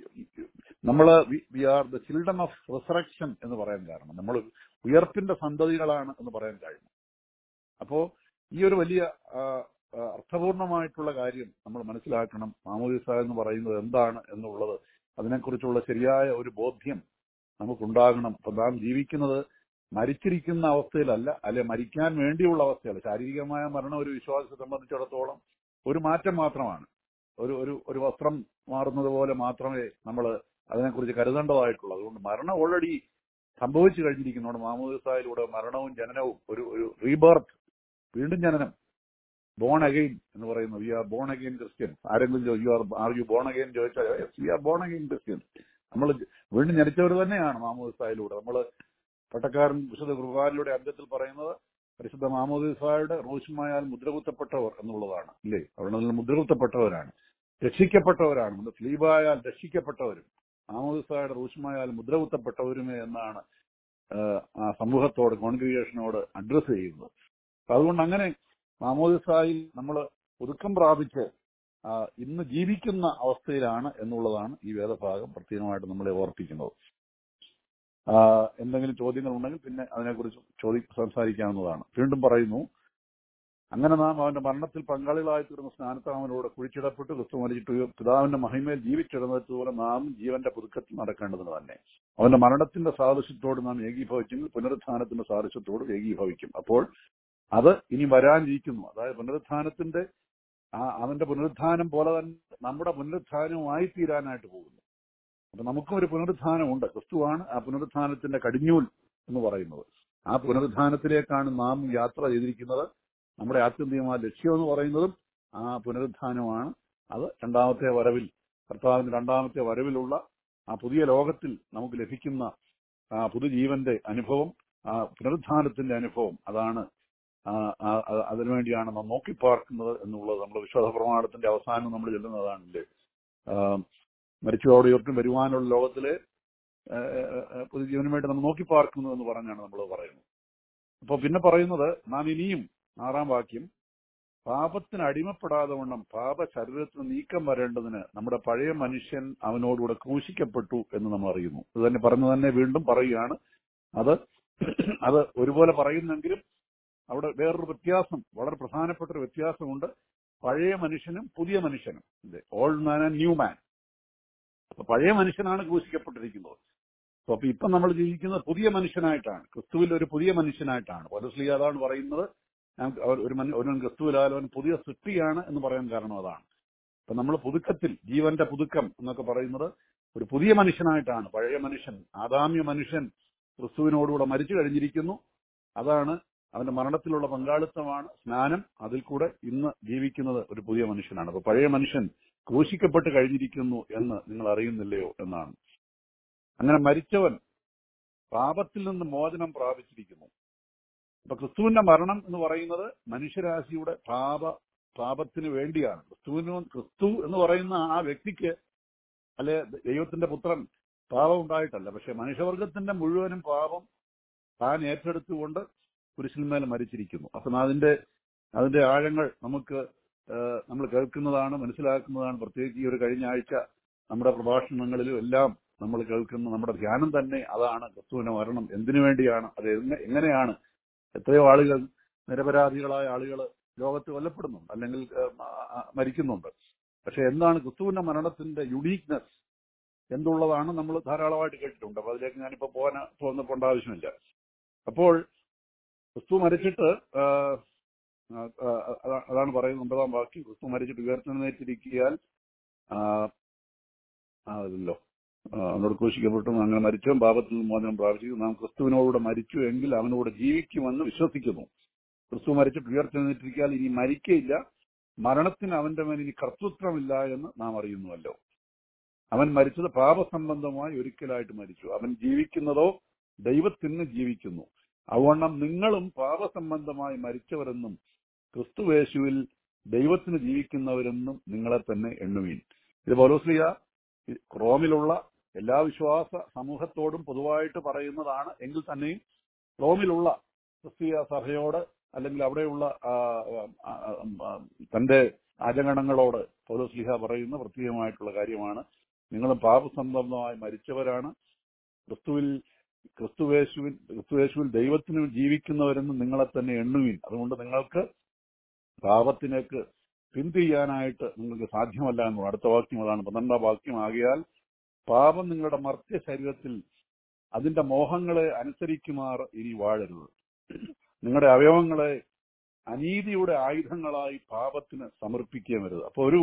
നമ്മൾ we are the children of resurrection എന്ന് പറയാൻ കാരണം നമ്മൾ ഉയർപ്പിന്റെ സന്തതികളാണ് എന്ന് പറയാൻ കഴിയും അപ്പോ ഈ ഒരു വലിയ ആ, ആ, അർത്ഥപൂർണമായിട്ടുള്ള കാര്യം നമ്മൾ മനസ്സിലാക്കണം മാമോദിസ എന്ന് പറയുന്നത് എന്താണ് എന്നുള്ളത് അതിനെക്കുറിച്ചുള്ള ശരിയായ ഒരു ബോധ്യം നമുക്കുണ്ടാകണം അപ്പൊ നാം ജീവിക്കുന്നത് മരിച്ചിരിക്കുന്ന അവസ്ഥയിലല്ല അല്ലെ മരിക്കാൻ വേണ്ടിയുള്ള അവസ്ഥയല്ല ശാരീരികമായ മരണം ഒരു വിശ്വാസത്തെ സംബന്ധിച്ചിടത്തോളം ഒരു മാറ്റം മാത്രമാണ് ഒരു ഒരു ഒരു വസ്ത്രം മാറുന്നത് പോലെ മാത്രമേ നമ്മൾ അതിനെക്കുറിച്ച് കരുതേണ്ടതായിട്ടുള്ളൂ അതുകൊണ്ട് മരണം ഓൾറെഡി സംഭവിച്ചു കഴിഞ്ഞിരിക്കുന്നതുകൊണ്ട് മാമോദിസായിലൂടെ മരണവും ജനനവും ഒരു ഒരു റീബർത്ത് വീണ്ടും ജനനം ബോൺ അഗെയിൻ എന്ന് പറയുന്നത് we are born again Christian ആരെങ്കിലും you are are you born again ചോദിച്ചാൽ we are born again Christian നമ്മൾ വീണ്ടും ജനിച്ചവർ തന്നെയാണ് മാമോദിസായിലൂടെ നമ്മൾ പട്ടക്കാരൻ വിശുദ്ധ കുർബാനിലൂടെ അന്ത്യത്തിൽ പറയുന്നത് പരിശുദ്ധ മാമോദിസായുടെ റോഷുമായാൽ മുദ്രകുത്തപ്പെട്ടവർ എന്നുള്ളതാണ് ഇല്ലേ അവിടെ നിന്ന് മുദ്രകുത്തപ്പെട്ടവരാണ് രക്ഷിക്കപ്പെട്ടവരാണ് ഒന്ന് സ്ലീബായാൽ രക്ഷിക്കപ്പെട്ടവരും മാമോദിസായുടെ റൂഷ്മായാൽ മുദ്രകുത്തപ്പെട്ടവരുമേ എന്നാണ് ആഹ്, ആ സമൂഹത്തോട് കോൺഗ്രിഗേഷനോട് അഡ്രസ് ചെയ്യുന്നത് അപ്പൊ അതുകൊണ്ട് അങ്ങനെ മാമോദിസായിൽ നമ്മൾ ഒതുക്കം പ്രാപിച്ച് ആ, ഇന്ന് ജീവിക്കുന്ന അവസ്ഥയിലാണ് എന്നുള്ളതാണ് ഈ വേദഭാഗം പ്രത്യേകമായിട്ട് നമ്മളെ ഓർപ്പിക്കുന്നത് ആ, എന്തെങ്കിലും ചോദ്യങ്ങൾ ഉണ്ടെങ്കിൽ പിന്നെ അതിനെക്കുറിച്ച് ചോദി സംസാരിക്കാവുന്നതാണ് വീണ്ടും പറയുന്നു അങ്ങനെ നാം അവന്റെ മരണത്തിൽ പങ്കാളികളായി തീർന്ന സ്നാനത്താൽ അവനോട് കുഴിച്ചിടപ്പെട്ട് ക്രിസ്തു മരിച്ചിട്ട് ഉയർ- പിതാവിന്റെ മഹിമയിൽ ജീവിച്ചിടുന്നതുപോലെ നാം ജീവന്റെ പുതുക്കത്തിൽ നടക്കേണ്ടതിന് തന്നെ അവന്റെ മരണത്തിന്റെ സാദൃശ്യത്തോട് നാം ഏകീഭവിച്ചെങ്കിൽ പുനരുത്ഥാനത്തിന്റെ സാദൃശ്യത്തോട് ഏകീഭവിക്കും അപ്പോൾ അത് ഇനി വരാനിരിക്കുന്നു അതായത് പുനരുത്ഥാനത്തിന്റെ ആ അവന്റെ പുനരുത്ഥാനം പോലെ തന്നെ നമ്മുടെ പുനരുത്ഥാനവുമായി തീരാനായിട്ട് പോകുന്നു അപ്പൊ നമുക്കും ഒരു പുനരുത്ഥാനമുണ്ട് ക്രിസ്തുവാണ് ആ പുനരുത്ഥാനത്തിന്റെ കടിഞ്ഞൂൽ എന്ന് പറയുന്നത് ആ പുനരുത്ഥാനത്തിലേക്കാണ് നാം യാത്ര ചെയ്തിരിക്കുന്നത് നമ്മുടെ ആത്യന്തികമായ ലക്ഷ്യം എന്ന് പറയുന്നതും ആ പുനരുത്ഥാനമാണ് അത് രണ്ടാമത്തെ വരവിൽ കർത്താവിന്റെ രണ്ടാമത്തെ വരവിലുള്ള ആ പുതിയ ലോകത്തിൽ നമുക്ക് ലഭിക്കുന്ന ആ പുതുജീവന്റെ അനുഭവം ആ പുനരുത്ഥാനത്തിന്റെ അനുഭവം അതാണ് ആ, ആ, ആ- അതിനുവേണ്ടിയാണ് നാം നോക്കിപ്പാർക്കുന്നത് എന്നുള്ളത് നമ്മുടെ വിശ്വാസ പ്രമാണത്തിന്റെ അവസാനം നമ്മൾ ചെല്ലുന്നതാണല്ലേ മരിച്ചതോടെ ഉയർത്തും വരുവാനുള്ള ലോകത്തിലെ ആ, ആ, പുതുജീവന് വേണ്ടി നമ്മൾ നോക്കിപ്പാർക്കുന്നു എന്ന് പറഞ്ഞാണ് നമ്മൾ പറയുന്നത് അപ്പൊ പിന്നെ പറയുന്നത് നാം ഇനിയും ആറാം വാക്യം പാപത്തിന് അടിമപ്പെടാതെ വണ്ണം പാപ ശരീരത്തിന് നീക്കം വരേണ്ടതിന് നമ്മുടെ പഴയ മനുഷ്യൻ അവനോടുകൂടെ ക്രൂശിക്കപ്പെട്ടു എന്ന് നമ്മൾ അറിയുന്നു ഇത് തന്നെ പറഞ്ഞു തന്നെ വീണ്ടും പറയുകയാണ് അത് അത് ഒരുപോലെ പറയുന്നെങ്കിലും അവിടെ വേറൊരു വ്യത്യാസം വളരെ പ്രധാനപ്പെട്ട ഒരു വ്യത്യാസമുണ്ട് പഴയ മനുഷ്യനും പുതിയ മനുഷ്യനും old man and new man അപ്പൊ പഴയ മനുഷ്യനാണ് ക്രൂശിക്കപ്പെട്ടിരിക്കുന്നത് അപ്പൊ അപ്പൊ ഇപ്പൊ നമ്മൾ ജീവിക്കുന്നത് പുതിയ മനുഷ്യനായിട്ടാണ് ക്രിസ്തുവിൽ ഒരു പുതിയ മനുഷ്യനായിട്ടാണ് പൗലോസ്ലീ അതാണ് പറയുന്നത് ഞാൻ അവർ- ഒരു മനു- ഒരുവൻ ക്രിസ്തുവിലായാലും അവൻ പുതിയ സൃഷ്ടിയാണ് എന്ന് പറയാൻ കാരണം അതാണ് അപ്പൊ നമ്മൾ പുതുക്കത്തിൽ ജീവന്റെ പുതുക്കം എന്നൊക്കെ പറയുന്നത് ഒരു പുതിയ മനുഷ്യനായിട്ടാണ് പഴയ മനുഷ്യൻ ആദാമ്യ മനുഷ്യൻ ക്രിസ്തുവിനോടുകൂടെ മരിച്ചു കഴിഞ്ഞിരിക്കുന്നു അതാണ് അവന്റെ മരണത്തിലുള്ള പങ്കാളിത്തമാണ് സ്നാനം അതിൽ കൂടെ ഇന്ന് ജീവിക്കുന്നത് ഒരു പുതിയ മനുഷ്യനാണ് അപ്പൊ പഴയ മനുഷ്യൻ ക്രൂശിക്കപ്പെട്ട് കഴിഞ്ഞിരിക്കുന്നു എന്ന് നിങ്ങൾ അറിയുന്നില്ലയോ എന്നാണ് അങ്ങനെ മരിച്ചവൻ പാപത്തിൽ നിന്ന് മോചനം പ്രാപിച്ചിരിക്കുന്നു അപ്പൊ ക്രിസ്തുവിന്റെ മരണം എന്ന് പറയുന്നത് മനുഷ്യരാശിയുടെ പാപ പാപത്തിന് വേണ്ടിയാണ് ക്രിസ്തുവിന് ക്രിസ്തു എന്ന് പറയുന്ന ആ വ്യക്തിക്ക് അല്ലെ ദൈവത്തിന്റെ പുത്രൻ പാപം ഉണ്ടായിട്ടല്ല പക്ഷെ മനുഷ്യവർഗത്തിന്റെ മുഴുവനും പാപം താൻ ഏറ്റെടുത്തുകൊണ്ട് കുരിശിന്മേൽ മരിച്ചിരിക്കുന്നു അപ്പൊ അതിന്റെ അതിന്റെ ആഴങ്ങൾ നമുക്ക് നമ്മൾ കേൾക്കുന്നതാണ് മനസ്സിലാക്കുന്നതാണ് പ്രത്യേകിച്ച് ഈ ഒരു കഴിഞ്ഞ ആഴ്ച നമ്മുടെ പ്രഭാഷണങ്ങളിലും എല്ലാം നമ്മൾ കേൾക്കുന്ന നമ്മുടെ ധ്യാനം തന്നെ അതാണ് ക്രിസ്തുവിന്റെ മരണം എന്തിനു വേണ്ടിയാണ് അത് എങ്ങ- എങ്ങനെയാണ് എത്രയോ ആളുകൾ നിരപരാധികളായ ആളുകൾ ലോകത്ത് കൊല്ലപ്പെടുന്നുണ്ട് അല്ലെങ്കിൽ ഏഹ്, മ- ആ- മരിക്കുന്നുണ്ട് പക്ഷെ എന്താണ് ക്രിസ്തുവിന്റെ മരണത്തിന്റെ യുണീക്നെസ് എന്തുള്ളതാണ് നമ്മൾ ധാരാളമായിട്ട് കേട്ടിട്ടുണ്ട് അപ്പൊ അതിലേക്ക് ഞാനിപ്പോ പോകാൻ പോകുന്ന പോകേണ്ട ആവശ്യമില്ല അപ്പോൾ ക്രിസ്തു മരിച്ചിട്ട് ആ, ആ, ആ, അതാ- അതാണ് പറയുന്നത് ഒമ്പതാം വാക്യം ക്രിസ്തു മരിച്ചിട്ട് ഉയർത്തെഴുന്നേറ്റിരിക്കിയാൽ ആ, ആ, അതല്ലോ ആ, അവനോട് ക്രൂശിക്കപ്പെട്ടു അങ്ങനെ മരിച്ചവൻ പാപത്തിൽ നിന്ന് മോചനം പ്രാപിച്ചു നാം ക്രിസ്തുവിനോടുകൂടെ മരിച്ചു എങ്കിൽ അവനോട് ജീവിക്കുമെന്ന് വിശ്വസിക്കുന്നു ക്രിസ്തു മരിച്ചിട്ട് ഉയർത്തെഴുന്നേറ്റിരിക്കാൽ ഇനി മരിക്കയില്ല മരണത്തിന് അവന്റെ മേൽ ഇനി കർത്തൃത്വമില്ല എന്ന് നാം അറിയുന്നുവല്ലോ അവൻ മരിച്ചത് പാപസംബന്ധമായി ഒരിക്കലായിട്ട് മരിച്ചു അവൻ ജീവിക്കുന്നതോ ദൈവത്തിന് ജീവിക്കുന്നു അതുകൊണ്ടും നിങ്ങളും പാപസംബന്ധമായി മരിച്ചവരെന്നും ക്രിസ്തുവേശുവിൽ ദൈവത്തിന് ജീവിക്കുന്നവരെന്നും നിങ്ങളെ തന്നെ എണ്ണുവീൻ ഇത് പൗലോസ്ലിയ റോമിലുള്ള എല്ലാ വിശ്വാസ സമൂഹത്തോടും പൊതുവായിട്ട് പറയുന്നതാണ് എങ്കിൽ തന്നെയും റോമിലുള്ള ക്രിസ്തീയ സഭയോട് അല്ലെങ്കിൽ അവിടെയുള്ള ആ, ആ, ആ, ആ, തന്റെ ആചരണങ്ങളോട് പൗലോസ്ലിഹ പറയുന്ന പ്രത്യേകമായിട്ടുള്ള കാര്യമാണ് നിങ്ങൾ പാപസംബന്ധമായി മരിച്ചവരാണ് ക്രിസ്തുവിൽ ക്രിസ്തുവേശുവിൽ ക്രിസ്തുവേശുവിൽ ദൈവത്തിന് ജീവിക്കുന്നവരെന്ന് നിങ്ങളെ തന്നെ എണ്ണുവിൻ അതുകൊണ്ട് നിങ്ങൾക്ക് പാപത്തിലേക്ക് പിന്തിരിയാനായിട്ട് നിങ്ങൾക്ക് സാധ്യമല്ല എന്ന് അടുത്ത വാക്യം അതാണ് പന്ത്രണ്ടാം വാക്യം ആകിയാൽ പാപം നിങ്ങളുടെ മർത്യ ശരീരത്തിൽ അതിന്റെ മോഹങ്ങളെ അനുസരിക്കുമാർ ഇനി വാഴരുത് നിങ്ങളുടെ അവയവങ്ങളെ അനീതിയുടെ ആയുധങ്ങളായി പാപത്തിന് സമർപ്പിക്കുകയും വരുത് അപ്പൊ ഒരു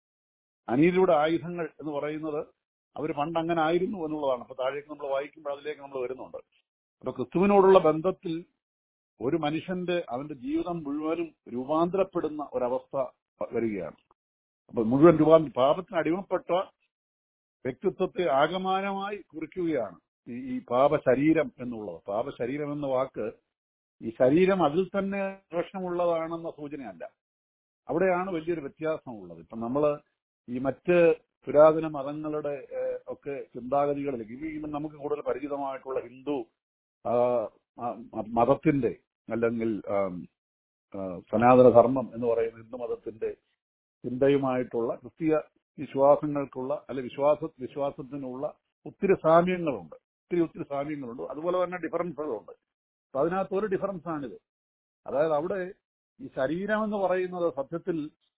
അനീതിയുടെ ആയുധങ്ങൾ എന്ന് പറയുന്നത് അവർ പണ്ട് അങ്ങനെ ആയിരുന്നു എന്നുള്ളതാണ് അപ്പൊ താഴേക്ക് നമ്മൾ വായിക്കുമ്പോൾ അതിലേക്ക് നമ്മൾ വരുന്നുണ്ട് അപ്പൊ ക്രിസ്തുവിനോടുള്ള ബന്ധത്തിൽ ഒരു മനുഷ്യന്റെ അവന്റെ ജീവിതം മുഴുവനും രൂപാന്തരപ്പെടുന്ന ഒരവസ്ഥ വരികയാണ് അപ്പൊ മുഴുവൻ രൂപാന്തരം പാപത്തിന് അടിമപ്പെട്ട വ്യക്തിത്വത്തെ ആകമാനമായി കുറിക്കുകയാണ് ഈ ഈ പാപ ശരീരം എന്നുള്ളത് പാപ ശരീരം എന്ന വാക്ക് ഈ ശരീരം അതിൽ തന്നെ ദോഷമുള്ളതാണെന്ന സൂചനയല്ല അവിടെയാണ് വലിയൊരു വ്യത്യാസമുള്ളത് ഇപ്പൊ നമ്മള് ഈ മറ്റ് പുരാതന മതങ്ങളുടെ ഏഹ്, ഒക്കെ ചിന്താഗതികളിലേക്ക് ഈ നമുക്ക് കൂടുതൽ പരിചിതമായിട്ടുള്ള ഹിന്ദു ആ, ആ, മതത്തിന്റെ അല്ലെങ്കിൽ ആം, ആ, സനാതന ധർമ്മം എന്ന് പറയുന്ന ഹിന്ദു മതത്തിന്റെ ചിന്തയുമായിട്ടുള്ള ക്രിസ്തീയ വിശ്വാസങ്ങൾക്കുള്ള അല്ലെ വിശ്വാസ വിശ്വാസത്തിനുള്ള ഒത്തിരി സാമ്യങ്ങളുണ്ട് ഒത്തിരി ഒത്തിരി സാമ്യങ്ങളുണ്ട് അതുപോലെ തന്നെ ഡിഫറൻസുകളുണ്ട് അപ്പൊ അതിനകത്ത് ഒരു ഡിഫറൻസ് ആണിത് അതായത് അവിടെ ഈ ശരീരം എന്ന് പറയുന്നത് സത്യത്തിൽ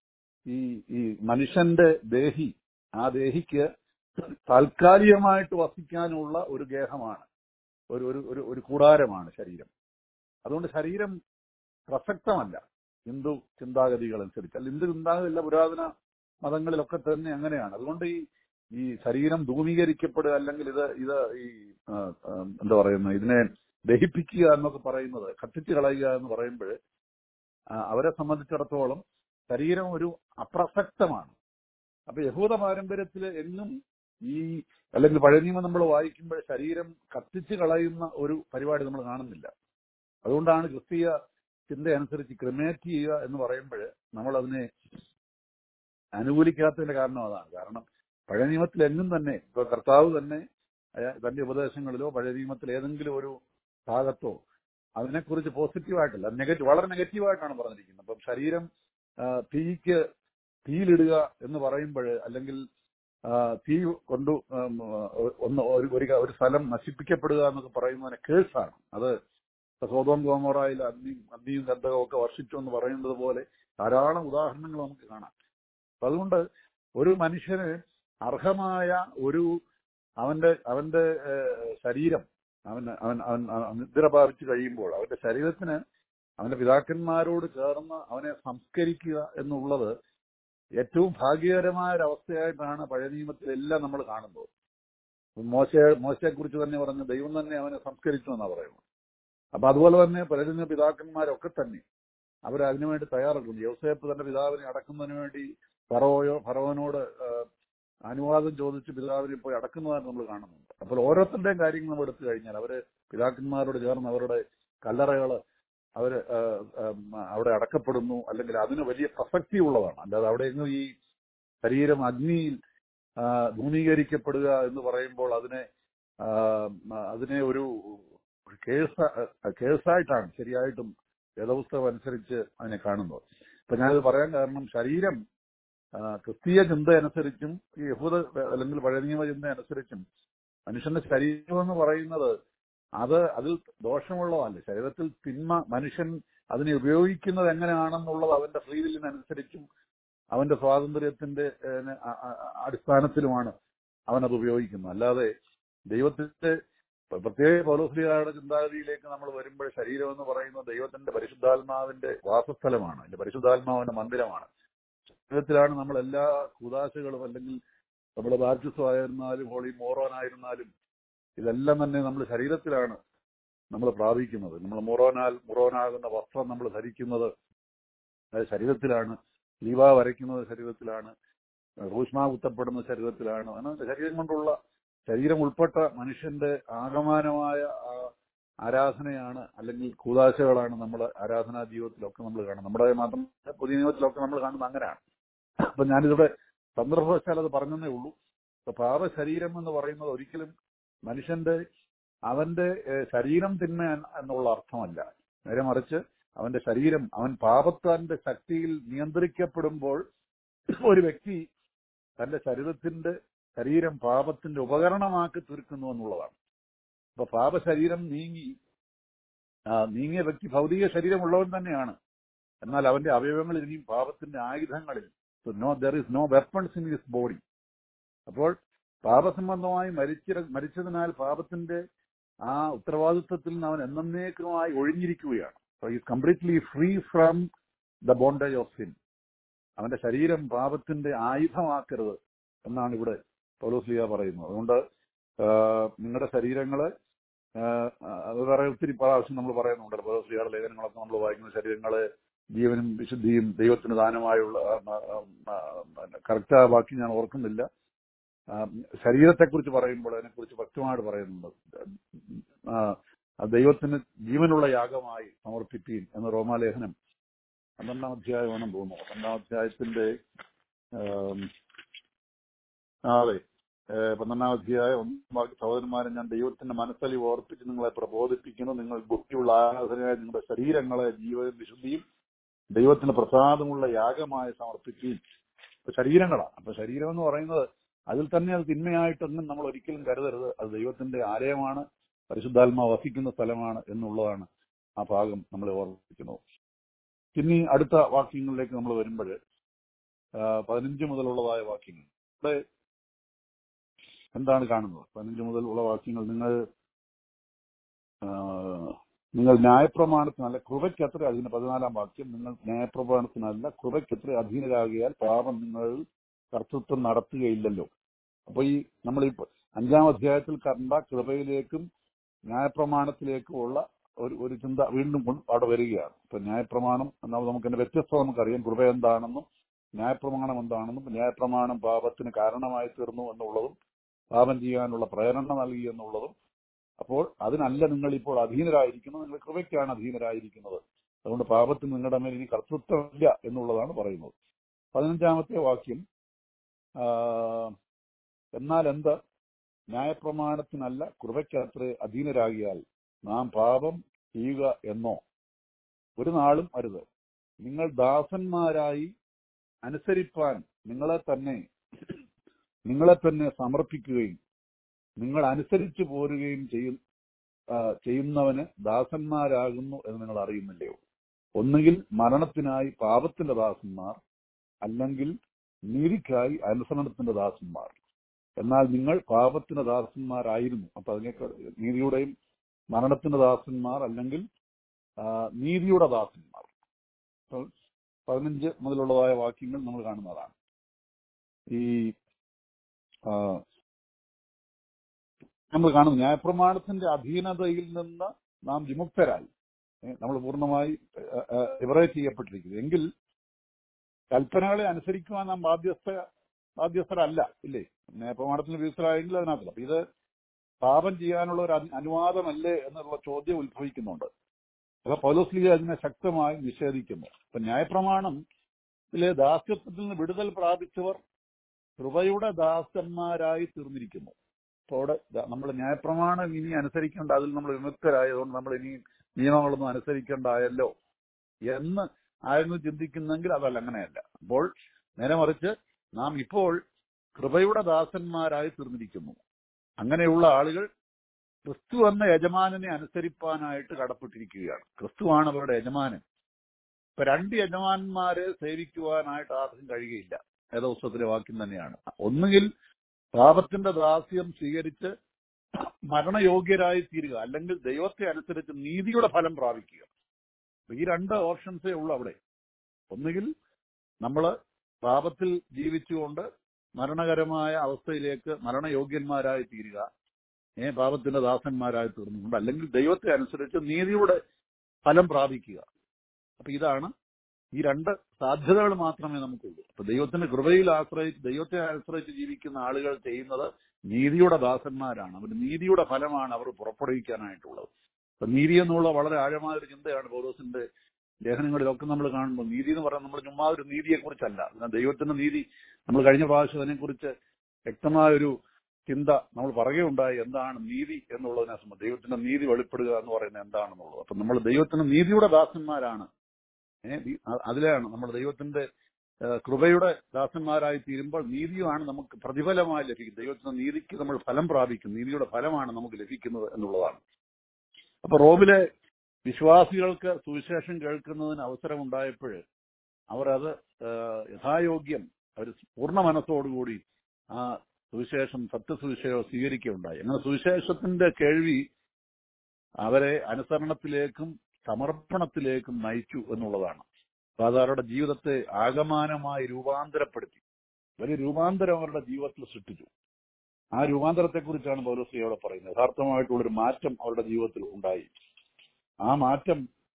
ഈ ഈ മനുഷ്യന്റെ ദേഹി ആ ദേഹിക്ക് താൽക്കാലികമായിട്ട് വസിക്കാനുള്ള ഒരു ഗേഹമാണ് ഒരു ഒരു ഒരു ഒരു കൂടാരമാണ് ശരീരം അതുകൊണ്ട് ശരീരം പ്രസക്തമല്ല ഹിന്ദു ചിന്താഗതികൾ അനുസരിച്ച് അല്ല ഹിന്ദു ചിന്താഗതിയല്ല പുരാതന മതങ്ങളിലൊക്കെ തന്നെ അങ്ങനെയാണ് അതുകൊണ്ട് ഈ ഈ ശരീരം ധൂമീകരിക്കപ്പെടുക അല്ലെങ്കിൽ ഇത് ഇത് ഈ ആ, ആ, എന്താ പറയുന്നത് ഇതിനെ ദഹിപ്പിക്കുക എന്നൊക്കെ പറയുന്നത് കത്തിച്ച് കളയുക എന്ന് പറയുമ്പോൾ അവരെ സംബന്ധിച്ചിടത്തോളം ശരീരം ഒരു അപ്രസക്തമാണ് അപ്പൊ യഹൂദ പാരമ്പര്യത്തിൽ എന്നും ഈ അല്ലെങ്കിൽ പഴയ നിയമം നമ്മൾ വായിക്കുമ്പോൾ ശരീരം കത്തിച്ച് കളയുന്ന ഒരു പരിപാടി നമ്മൾ കാണുന്നില്ല അതുകൊണ്ടാണ് ക്രിസ്തീയ ചിന്ത അനുസരിച്ച് ക്രിമേറ്റ് ചെയ്യുക എന്ന് പറയുമ്പോൾ നമ്മൾ അതിനെ അനുകൂലിക്കാത്തതിന്റെ കാരണം അതാണ് കാരണം പഴയ നിയമത്തിൽ എങ്ങും തന്നെ ഇപ്പൊ കർത്താവ് തന്നെ അയ- തന്റെ ഉപദേശങ്ങളിലോ പഴയ നിയമത്തിൽ ഏതെങ്കിലും ഒരു ഭാഗത്തോ അതിനെക്കുറിച്ച് പോസിറ്റീവായിട്ടല്ല നെഗറ്റീവ് വളരെ നെഗറ്റീവായിട്ടാണ് പറഞ്ഞിരിക്കുന്നത് അപ്പം ശരീരം ആ, തീക്ക് തീയിലിടുക എന്ന് പറയുമ്പോൾ അല്ലെങ്കിൽ ആ, തീ കൊണ്ടു ഉം, ഒന്ന് ഒരു ഒരു ഒരു സ്ഥലം നശിപ്പിക്കപ്പെടുക എന്നൊക്കെ പറയുന്നതിന് കേസാണ് അത് സോതോം ഗോമോറായിൽ അഗ്നി അഗ്നിയും ഗന്ധകവും ഒക്കെ വർഷിച്ചു എന്ന് പറയുന്നത് പോലെ ധാരാളം ഉദാഹരണങ്ങൾ നമുക്ക് കാണാം അപ്പൊ അതുകൊണ്ട് ഒരു മനുഷ്യന് അർഹമായ ഒരു അവന്റെ അവന്റെ ഏഹ്, ശരീരം അവൻ അവൻ അവൻ അവൻ നിദ്ര പ്രാപിച്ചു കഴിയുമ്പോൾ അവന്റെ ശരീരത്തിന് അവന്റെ പിതാക്കന്മാരോട് ചേർന്ന് അവനെ സംസ്കരിക്കുക എന്നുള്ളത് ഏറ്റവും ഭാഗ്യകരമായ ഒരു അവസ്ഥയായിട്ടാണ് പഴയ നിയമത്തിലെല്ലാം നമ്മൾ കാണുന്നത് മോശ മോശയെ കുറിച്ച് തന്നെ പറഞ്ഞ ദൈവം തന്നെ അവനെ സംസ്കരിച്ചു എന്നാണ് പറയുന്നത് അപ്പൊ അതുപോലെ തന്നെ പലരുന്ന പിതാക്കന്മാരൊക്കെ തന്നെ അവർ അതിനുവേണ്ടി തയ്യാറെടുക്കുന്നു യോസേപ്പ് തന്റെ പിതാവിനെ അടക്കുന്നതിന് വേണ്ടി ഫറോയോ ഫറോനോട് ആ, അനുവാദം ചോദിച്ച് പിതാവിനെ പോയി അടക്കുന്നതാണ് നമ്മൾ കാണുന്നുണ്ട് അപ്പോൾ ഓരോരുത്തരുടെയും കാര്യങ്ങൾ നമ്മൾ എടുത്തു കഴിഞ്ഞാൽ അവര് പിതാക്കന്മാരോട് ചേർന്ന് അവരുടെ കല്ലറകള് അവര് ആ, ആ, അവിടെ അടക്കപ്പെടുന്നു അല്ലെങ്കിൽ അതിന് വലിയ പ്രസക്തി ഉള്ളതാണ് അല്ലാതെ അവിടെ എങ്ങും ഈ ശരീരം അഗ്നിയിൽ ആ, ധൂമീകരിക്കപ്പെടുക എന്ന് പറയുമ്പോൾ അതിനെ ആ, അതിനെ ഒരു ഒരു കേസ് കേസായിട്ടാണ് ശരിയായിട്ടും വേദപുസ്തകം അനുസരിച്ച് അതിനെ കാണുന്നത് ഇപ്പൊ ഞാനിത് പറയാൻ കാരണം ശരീരം ആ, ക്രിസ്തീയ ചിന്ത അനുസരിച്ചും ഈ യഹൂദ അല്ലെങ്കിൽ പഴയ നിയമ ചിന്ത അനുസരിച്ചും മനുഷ്യന്റെ ശരീരം എന്ന് പറയുന്നത് അത് അതിൽ ദോഷമുള്ളതല്ല ശരീരത്തിൽ തിന്മ മനുഷ്യൻ അതിനെ ഉപയോഗിക്കുന്നത് എങ്ങനെയാണെന്നുള്ളത് അവന്റെ ഫ്രീവില്ലിനനുസരിച്ചും അവന്റെ സ്വാതന്ത്ര്യത്തിന്റെ ഏഹ്, അ- അ- അടിസ്ഥാനത്തിലുമാണ് അവൻ അത് ഉപയോഗിക്കുന്നത് അല്ലാതെ ദൈവത്തിന്റെ പ്രത്യേക പൗലോസ്ലിയുടെ ചിന്താഗതിയിലേക്ക് നമ്മൾ വരുമ്പോൾ ശരീരം എന്ന് പറയുന്നത് ദൈവത്തിന്റെ പരിശുദ്ധാത്മാവിന്റെ വാസസ്ഥലമാണ് അതിന്റെ പരിശുദ്ധാത്മാവിന്റെ മന്ദിരമാണ് ശരീരത്തിലാണ് നമ്മൾ എല്ലാ കുതാശകളും അല്ലെങ്കിൽ നമ്മുടെ ബാപ്റ്റിസം ആയിരുന്നാലും ഹോളി മോറോനായിരുന്നാലും ഇതെല്ലാം തന്നെ നമ്മൾ ശരീരത്തിലാണ് നമ്മൾ പ്രാപിക്കുന്നത് നമ്മൾ മുറോനാൽ മുറോനാകുന്ന വസ്ത്രം നമ്മൾ ധരിക്കുന്നത് അത് ശരീരത്തിലാണ് ലീവ വരയ്ക്കുന്നത് ശരീരത്തിലാണ് റൂഷ്മ കുത്തപ്പെടുന്ന ശരീരത്തിലാണ് അങ്ങനെ ശരീരം കൊണ്ടുള്ള ശരീരം ഉൾപ്പെട്ട മനുഷ്യന്റെ ആകമാനമായ ആ ആരാധനയാണ് അല്ലെങ്കിൽ കൂതാശകളാണ് നമ്മുടെ ആരാധനാ ജീവിതത്തിലൊക്കെ നമ്മൾ കാണുന്നത് നമ്മുടെ മാത്രം പുതിയ നിയമത്തിലൊക്കെ നമ്മൾ കാണുന്നത് അങ്ങനെയാണ് അപ്പൊ ഞാനിവിടെ സന്ദർഭവശാൽ അത് പറഞ്ഞതേ ഉള്ളൂ അപ്പൊ പാപ ശരീരം എന്ന് പറയുന്നത് ഒരിക്കലും മനുഷ്യന്റെ അവന്റെ ഏഹ്, ശരീരം തിന്മ എന്നുള്ള അർത്ഥമല്ല നേരെ മറിച്ച് അവന്റെ ശരീരം അവൻ പാപത്താന്റെ ശക്തിയിൽ നിയന്ത്രിക്കപ്പെടുമ്പോൾ ഒരു വ്യക്തി തന്റെ ശരീരത്തിന്റെ ശരീരം പാപത്തിന്റെ ഉപകരണമാക്കി തീർക്കുന്നു എന്നുള്ളതാണ് അപ്പൊ പാപ ശരീരം നീങ്ങി ആ, നീങ്ങിയ വ്യക്തി ഭൗതിക ശരീരമുള്ളവൻ തന്നെയാണ് എന്നാൽ അവന്റെ അവയവങ്ങൾ ഇനിയും പാപത്തിന്റെ ആയുധങ്ങളിൽ no there is no weapons in his body അപ്പോൾ പാപസംബന്ധമായി മരിച്ച മരിച്ചതിനാൽ പാപത്തിന്റെ ആ ഉത്തരവാദിത്വത്തിൽ നിന്ന് അവൻ എന്നേക്കുമായി ഒഴിഞ്ഞിരിക്കുകയാണ് is completely free from the bondage of sin അവന്റെ ശരീരം പാപത്തിന്റെ ആയുധമാക്കരുത് എന്നാണ് ഇവിടെ പൗലോസ്ലിയ പറയുന്നത് അതുകൊണ്ട് ആ, നിങ്ങളുടെ ശരീരങ്ങള് ആ, അത് വേറെ ഒത്തിരി പ്രാവശ്യം നമ്മൾ പറയുന്നുണ്ട് പൗലോസ്ലിയുടെ ലേഖനങ്ങളൊക്കെ നമ്മൾ വായിക്കുന്ന ശരീരങ്ങള് ജീവനും വിശുദ്ധിയും ദൈവത്തിന് ദാനമായുള്ള കറക്റ്റ് ആ വാക്ക് ഞാൻ ഓർക്കുന്നില്ല ആ, ശരീരത്തെക്കുറിച്ച് പറയുമ്പോൾ അതിനെക്കുറിച്ച് വ്യക്തമായിട്ട് പറയുന്നുണ്ട് ആ, അത് ദൈവത്തിന് ജീവനുള്ള യാഗമായി സമർപ്പിപ്പീൻ എന്ന റോമാലേഖനം പന്ത്രണ്ടാം അധ്യായമാണെന്ന് തോന്നുന്നു പന്ത്രണ്ടാം അധ്യായത്തിന്റെ ആം, ആ, അതെ ഏ, പന്ത്രണ്ടാം അധ്യായം ഒന്നാം വാക്യം, സഹോദരന്മാരെ ഞാൻ ദൈവത്തിന്റെ മനസ്സലി ഓർപ്പിച്ച് നിങ്ങളെ പ്രബോധിപ്പിക്കുന്നു നിങ്ങൾ ബുദ്ധിയുള്ള ആരാധനയായ നിങ്ങളുടെ ശരീരങ്ങളെ ജീവനും വിശുദ്ധിയും ദൈവത്തിന് പ്രസാദമുള്ള യാഗമായി സമർപ്പിക്കുകയും ഇപ്പൊ ശരീരങ്ങളാണ് അപ്പൊ ശരീരം എന്ന് പറയുന്നത് അതിൽ തന്നെ അത് തിന്മയായിട്ടൊന്നും നമ്മൾ ഒരിക്കലും കരുതരുത് അത് ദൈവത്തിന്റെ ആലയമാണ് പരിശുദ്ധാത്മാ വസിക്കുന്ന സ്ഥലമാണ് എന്നുള്ളതാണ് ആ ഭാഗം നമ്മളെ ഓർമ്മിപ്പിക്കുന്നത് പിന്നെ ഈ അടുത്ത വാക്യങ്ങളിലേക്ക് നമ്മൾ വരുമ്പോൾ പതിനഞ്ച് മുതലുള്ളതായ വാക്യങ്ങൾ ഇവിടെ എന്താണ് കാണുന്നത് പതിനഞ്ച് മുതൽ ഉള്ള വാക്യങ്ങൾ നിങ്ങൾ ആ, നിങ്ങൾ ന്യായപ്രമാണത്തിനല്ല കൃപയ്ക്കത്ര അതിന് പതിനാലാം വാക്യം നിങ്ങൾ ന്യായപ്രമാണത്തിനല്ല കൃപയ്ക്കത്ര അധീനരാകിയാൽ പാപം നിങ്ങൾ കർത്തൃത്വം നടത്തുകയില്ലല്ലോ അപ്പൊ ഈ നമ്മൾ ഈ അഞ്ചാം അധ്യായത്തിൽ കണ്ട കൃപയിലേക്കും ന്യായപ്രമാണത്തിലേക്കും ഉള്ള ഒരു ഒരു ചിന്ത വീണ്ടും കൊണ്ട് അവിടെ വരികയാണ് ഇപ്പൊ ന്യായപ്രമാണം എന്നാൽ നമുക്ക് അതിന്റെ വ്യത്യസ്തത നമുക്കറിയാം കൃപ എന്താണെന്നും ന്യായപ്രമാണം എന്താണെന്നും ന്യായപ്രമാണം പാപത്തിന് കാരണമായി തീർന്നു എന്നുള്ളതും പാപം ചെയ്യാനുള്ള പ്രേരണ നൽകി എന്നുള്ളതും അപ്പോൾ അതിനല്ല നിങ്ങൾ ഇപ്പോൾ അധീനരായിരിക്കുന്നത് നിങ്ങൾ കൃപയ്ക്കാണ് അധീനരായിരിക്കുന്നത് അതുകൊണ്ട് പാപത്തിന് നിങ്ങളുടെ മേൽ ഇനി കർത്തൃത്വമില്ല എന്നുള്ളതാണ് പറയുന്നത് പതിനഞ്ചാമത്തെ വാക്യം ആ, എന്നാൽ എന്ത് ന്യായപ്രമാണത്തിനല്ല കൃപയ്ക്കത്ര അധീനരാകിയാൽ നാം പാപം ചെയ്യുക എന്നോ ഒരു നാളും അരുത് നിങ്ങൾ ദാസന്മാരായി അനുസരിപ്പാൻ നിങ്ങളെ തന്നെ നിങ്ങളെ തന്നെ സമർപ്പിക്കുകയും നിങ്ങൾ അനുസരിച്ചു പോരുകയും ചെയ്യും ആ, ചെയ്യുന്നവന് ദാസന്മാരാകുന്നു എന്ന് നിങ്ങൾ അറിയുന്നില്ലയോ ഒന്നുകിൽ മരണത്തിനായി പാപത്തിന്റെ ദാസന്മാർ അല്ലെങ്കിൽ നീതിക്കായി അനുസരണത്തിന്റെ ദാസന്മാർ എന്നാൽ നിങ്ങൾ പാപത്തിന്റെ ദാസന്മാരായിരുന്നു അപ്പൊ അതിനേക്കാൾ നീതിയുടെയും മരണത്തിന്റെ ദാസന്മാർ അല്ലെങ്കിൽ ആ, നീതിയുടെ ദാസന്മാർ അപ്പോൾ പതിനഞ്ച് മുതലുള്ളതായ വാക്യങ്ങൾ നമ്മൾ കാണുന്നതാണ് ഈ ആ, നമ്മൾ കാണുന്നു ന്യായപ്രമാണത്തിന്റെ അധീനതയിൽ നിന്ന് നാം വിമുക്തരായി ഏ, നമ്മൾ പൂർണ്ണമായി ലിബറേറ്റ് ചെയ്യപ്പെട്ടിരിക്കുന്നു എങ്കിൽ കൽപ്പനകളെ അനുസരിക്കുവാൻ നാം ബാധ്യസ്ഥ ബാധ്യസ്ഥരല്ല ഇല്ലേ ന്യായപ്രമാണത്തിന് വിധിച്ചരായെങ്കിൽ അതിനകത്തില്ല അപ്പൊ ഇത് പാപം ചെയ്യാനുള്ള ഒരു അനു- അനുവാദമല്ലേ എന്നുള്ള ചോദ്യം ഉത്ഭവിക്കുന്നുണ്ട് അപ്പൊ പൗലോസ്ലിയ അതിനെ ശക്തമായി നിഷേധിക്കുന്നു അപ്പൊ ന്യായപ്രമാണം ഇതിലെ ദാസ്യത്വത്തിൽ നിന്ന് വിടുതൽ പ്രാപിച്ചവർ കൃപയുടെ ദാസന്മാരായി തീർന്നിരിക്കുന്നു അപ്പോൾ അവിടെ നമ്മൾ ന്യായപ്രമാണം ഇനി അനുസരിക്കേണ്ട അതിൽ നമ്മൾ വിമുക്തരായതുകൊണ്ട് നമ്മൾ ഇനി നിയമങ്ങളൊന്നും അനുസരിക്കേണ്ടായല്ലോ എന്ന് ആയിരുന്നു ചിന്തിക്കുന്നെങ്കിൽ അതല്ല അങ്ങനെയല്ല അപ്പോൾ നേരെ മറിച്ച് നാം ഇപ്പോൾ കൃപയുടെ ദാസന്മാരായി തീർന്നിരിക്കുന്നു അങ്ങനെയുള്ള ആളുകൾ ക്രിസ്തു എന്ന യജമാനനെ അനുസരിപ്പാനായിട്ട് കടപ്പെട്ടിരിക്കുകയാണ് ക്രിസ്തുവാണ് അവരുടെ യജമാനൻ ഇപ്പൊ രണ്ട് യജമാനന്മാരെ സേവിക്കുവാനായിട്ട് ആർക്കും കഴിയുകയില്ല ഏതോത്സവത്തിലെ വാക്യം തന്നെയാണ് ഒന്നുകിൽ പാപത്തിന്റെ ദാസ്യം സ്വീകരിച്ച് മരണയോഗ്യരായി തീരുക അല്ലെങ്കിൽ ദൈവത്തെ അനുസരിച്ച് നീതിയുടെ ഫലം പ്രാപിക്കുക അപ്പൊ ഈ രണ്ട് ഓപ്ഷൻസേ ഉള്ളൂ അവിടെ ഒന്നുകിൽ നമ്മൾ പാപത്തിൽ ജീവിച്ചുകൊണ്ട് മരണകരമായ അവസ്ഥയിലേക്ക് മരണയോഗ്യന്മാരായി തീരുക ഏ പാപത്തിന്റെ ദാസന്മാരായി തീർന്നുകൊണ്ട് അല്ലെങ്കിൽ ദൈവത്തെ അനുസരിച്ച് നീതിയുടെ ഫലം പ്രാപിക്കുക അപ്പൊ ഇതാണ് ഈ രണ്ട് സാധ്യതകൾ മാത്രമേ നമുക്കുള്ളൂ അപ്പൊ ദൈവത്തിന്റെ കൃപയിൽ ആശ്രയിച്ച് ദൈവത്തെ ആശ്രയിച്ച് ജീവിക്കുന്ന ആളുകൾ ചെയ്യുന്നത് നീതിയുടെ ദാസന്മാരാണ് അവർ നീതിയുടെ ഫലമാണ് അവർ പുറപ്പെടുവിക്കാനായിട്ടുള്ളത് അപ്പൊ നീതി എന്നുള്ള വളരെ ആഴമായ ഒരു ചിന്തയാണ് പൗലോസിന്റെ ലേഖനങ്ങളിലൊക്കെ നമ്മൾ കാണുമ്പോൾ നീതി എന്ന് പറയുന്നത് നമ്മൾ ചുമ്മാ ഒരു നീതിയെ കുറിച്ചല്ല എന്നാൽ ദൈവത്തിന്റെ നീതി നമ്മൾ കഴിഞ്ഞ പ്രാവശ്യം അതിനെക്കുറിച്ച് വ്യക്തമായ ഒരു ചിന്ത നമ്മൾ പറയുകയുണ്ടായി എന്താണ് നീതി എന്നുള്ളതിനെ സംബന്ധിച്ച് ദൈവത്തിന്റെ നീതി വെളിപ്പെടുക എന്ന് പറയുന്നത് എന്താണെന്നുള്ളത് അപ്പൊ നമ്മൾ ദൈവത്തിന്റെ നീതിയുടെ ദാസന്മാരാണ് ഏഹ് അതിലാണ് നമ്മൾ ദൈവത്തിന്റെ ഏഹ് കൃപയുടെ ദാസന്മാരായി തീരുമ്പോൾ നീതിയുമാണ് നമുക്ക് പ്രതിഫലമായി ലഭിക്കുന്നത് ദൈവത്തിന്റെ നീതിക്ക് നമ്മൾ ഫലം പ്രാപിക്കും നീതിയുടെ ഫലമാണ് നമുക്ക് ലഭിക്കുന്നത് എന്നുള്ളതാണ് അപ്പൊ റോമിലെ വിശ്വാസികൾക്ക് സുവിശേഷം കേൾക്കുന്നതിന് അവസരമുണ്ടായപ്പോൾ അവർ അത് ഏഹ് യഥായോഗ്യം അവർ പൂർണ്ണ മനസ്സോടുകൂടി ആ സുവിശേഷം സത്യസുവിശേഷം സ്വീകരിക്കുകയുണ്ടായി അങ്ങനെ സുവിശേഷത്തിന്റെ കേൾവി അവരെ അനുസരണത്തിലേക്കും സമർപ്പണത്തിലേക്കും നയിച്ചു എന്നുള്ളതാണ് അപ്പൊ അത് അവരുടെ ജീവിതത്തെ ആകമാനമായി രൂപാന്തരപ്പെടുത്തി വലിയ രൂപാന്തരം അവരുടെ ജീവിതത്തിൽ സൃഷ്ടിച്ചു ആ രൂപാന്തരത്തെക്കുറിച്ചാണ് പൗലോസി അവിടെ പറയുന്നത് യഥാർത്ഥമായിട്ടുള്ളൊരു മാറ്റം അവരുടെ ജീവിതത്തിൽ ഉണ്ടായി ആ മാറ്റം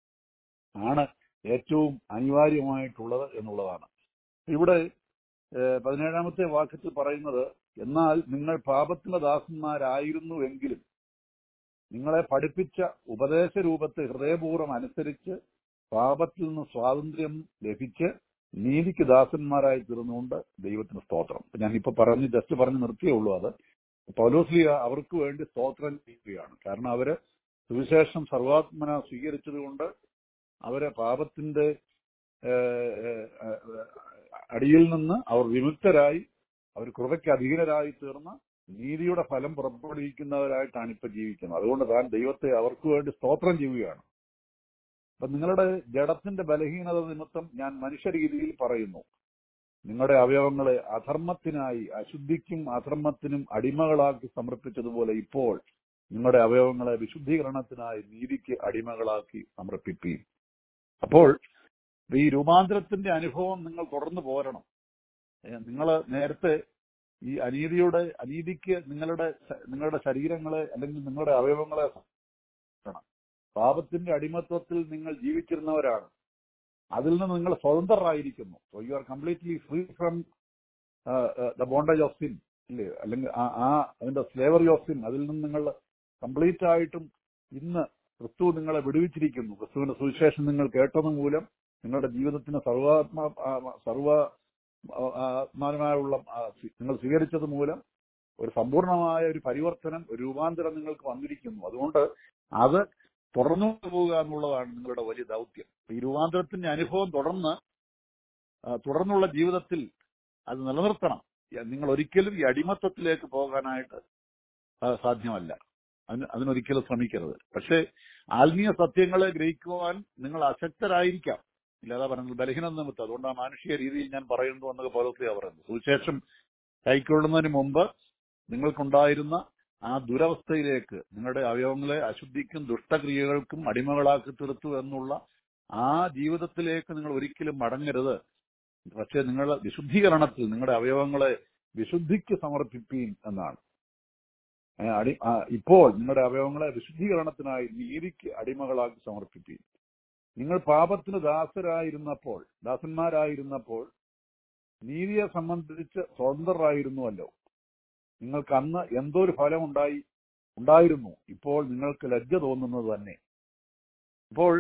ആണ് ഏറ്റവും അനിവാര്യമായിട്ടുള്ളത് എന്നുള്ളതാണ് ഇവിടെ ഏഹ്, പതിനേഴാമത്തെ വാക്യത്തിൽ പറയുന്നത് എന്നാൽ നിങ്ങൾ പാപത്തിന്റെ ദാസന്മാരായിരുന്നുവെങ്കിലും നിങ്ങളെ പഠിപ്പിച്ച ഉപദേശ രൂപത്തെ ഹൃദയപൂർവ്വം അനുസരിച്ച് പാപത്തിൽ നിന്ന് സ്വാതന്ത്ര്യം ലഭിച്ച് നീതിക്ക് ദാസന്മാരായി തീർന്നുകൊണ്ട് ദൈവത്തിന് സ്തോത്രം ഇപ്പൊ ഞാൻ ഇപ്പൊ പറഞ്ഞ് ജസ്റ്റ് പറഞ്ഞ് നിർത്തിയേ ഉള്ളൂ അത് പൗലോസ്ലിയ അവർക്ക് വേണ്ടി സ്തോത്രം ചെയ്യുകയാണ് കാരണം അവര് സുവിശേഷം സർവാത്മന സ്വീകരിച്ചതുകൊണ്ട് അവരെ പാപത്തിന്റെ ഏഹ്, ഏഹ്, ഏഹ്, അടിയിൽ നിന്ന് അവർ വിമുക്തരായി അവർ കൃപയ്ക്ക് അധീനരായി തീർന്ന് നീതിയുടെ ഫലം പുറപ്പെടുവിക്കുന്നവരായിട്ടാണ് ഇപ്പൊ ജീവിക്കുന്നത് അതുകൊണ്ട് താൻ ദൈവത്തെ അവർക്ക് വേണ്ടി സ്തോത്രം ചെയ്യുകയാണ് അപ്പൊ നിങ്ങളുടെ ജഡത്തിന്റെ ബലഹീനത നിമിത്തം ഞാൻ മനുഷ്യരീതിയിൽ പറയുന്നു നിങ്ങളുടെ അവയവങ്ങളെ അധർമ്മത്തിനായി അശുദ്ധിക്കും അധർമ്മത്തിനും അടിമകളാക്കി സമർപ്പിച്ചതുപോലെ ഇപ്പോൾ നിങ്ങളുടെ അവയവങ്ങളെ വിശുദ്ധീകരണത്തിനായി നീതിക്ക് അടിമകളാക്കി സമർപ്പിപ്പീൻ അപ്പോൾ ഈ രൂപാന്തരത്തിന്റെ അനുഭവം നിങ്ങൾ തുടർന്ന് പോരണം നിങ്ങൾ നേരത്തെ ഈ അനീതിയുടെ അനീതിക്ക് നിങ്ങളുടെ ശ- നിങ്ങളുടെ ശരീരങ്ങളെ അല്ലെങ്കിൽ നിങ്ങളുടെ അവയവങ്ങളെ സമർപ്പിക്കണം. പാപത്തിന്റെ അടിമത്വത്തിൽ നിങ്ങൾ ജീവിച്ചിരുന്നവരാണ് അതിൽ നിന്ന് നിങ്ങൾ സ്വതന്ത്രരായിരിക്കുന്നു so you are completely free from the bondage of sin ഇല്ലേ അല്ലെങ്കിൽ ആ- ആ അതിന്റെ സ്ലേവറി ഓഫ് സിൻ അതിൽ നിന്ന് നിങ്ങൾ കംപ്ലീറ്റ് ആയിട്ടും ഇന്ന് ക്രിസ്തു നിങ്ങളെ വിടുവിച്ചിരിക്കുന്നു ക്രിസ്തുവിന്റെ സുവിശേഷം നിങ്ങൾ കേട്ടത് മൂലം നിങ്ങളുടെ ജീവിതത്തിന് സർവാത്മാ ആ, സർവ ആ, ആത്മാനമായുള്ള ആ, സ്വീ- നിങ്ങൾ സ്വീകരിച്ചത് മൂലം ഒരു സമ്പൂർണമായ ഒരു പരിവർത്തനം ഒരു രൂപാന്തരം നിങ്ങൾക്ക് വന്നിരിക്കുന്നു അതുകൊണ്ട് അത് തുടർന്നു പോവുക എന്നുള്ളതാണ് നിങ്ങളുടെ വലിയ ദൗത്യം ഈ രൂപാന്തരത്തിന്റെ അനുഭവം തുടർന്ന് ആ, തുടർന്നുള്ള ജീവിതത്തിൽ അത് നിലനിർത്തണം യ- നിങ്ങൾ ഒരിക്കലും ഈ അടിമത്തത്തിലേക്ക് പോകാനായിട്ട് ആ, സാധ്യമല്ല അതിന് അതിനൊരിക്കലും ശ്രമിക്കരുത് പക്ഷേ ആത്മീയ സത്യങ്ങളെ ഗ്രഹിക്കുവാൻ നിങ്ങൾ അശക്തരായിരിക്കാം ഇല്ലാതെ പറയുന്നത് ബലഹീന നിമിത്തം അതുകൊണ്ട് ആ മാനുഷിക രീതിയിൽ ഞാൻ പറയുന്നു എന്നൊക്കെ പൗലോസിയാ പറയുന്നത് സുവിശേഷം കൈക്കൊള്ളുന്നതിന് മുമ്പ് നിങ്ങൾക്കുണ്ടായിരുന്ന ആ ദുരവസ്ഥയിലേക്ക് നിങ്ങളുടെ അവയവങ്ങളെ അശുദ്ധിക്കും ദുഷ്ടക്രിയകൾക്കും അടിമകളാക്കി തീർത്തു എന്നുള്ള ആ ജീവിതത്തിലേക്ക് നിങ്ങൾ ഒരിക്കലും മടങ്ങരുത് പക്ഷേ നിങ്ങളുടെ വിശുദ്ധീകരണത്തിൽ നിങ്ങളുടെ അവയവങ്ങളെ വിശുദ്ധിക്ക് സമർപ്പിപ്പീൻ എന്നാണ് ഏ, അടി ആ, ഇപ്പോൾ നിങ്ങളുടെ അവയവങ്ങളെ വിശുദ്ധീകരണത്തിനായി നീതിക്ക് അടിമകളാക്കി സമർപ്പിപ്പീൻ നിങ്ങൾ പാപത്തിന് ദാസരായിരുന്നപ്പോൾ ദാസന്മാരായിരുന്നപ്പോൾ നീതിയെ സംബന്ധിച്ച് സ്വതന്ത്രരായിരുന്നുവല്ലോ നിങ്ങൾക്ക് അന്ന് എന്തോ ഒരു ഫലം ഉണ്ടായി ഉണ്ടായിരുന്നു ഇപ്പോൾ നിങ്ങൾക്ക് ലജ്ജ തോന്നുന്നത് തന്നെ ഇപ്പോൾ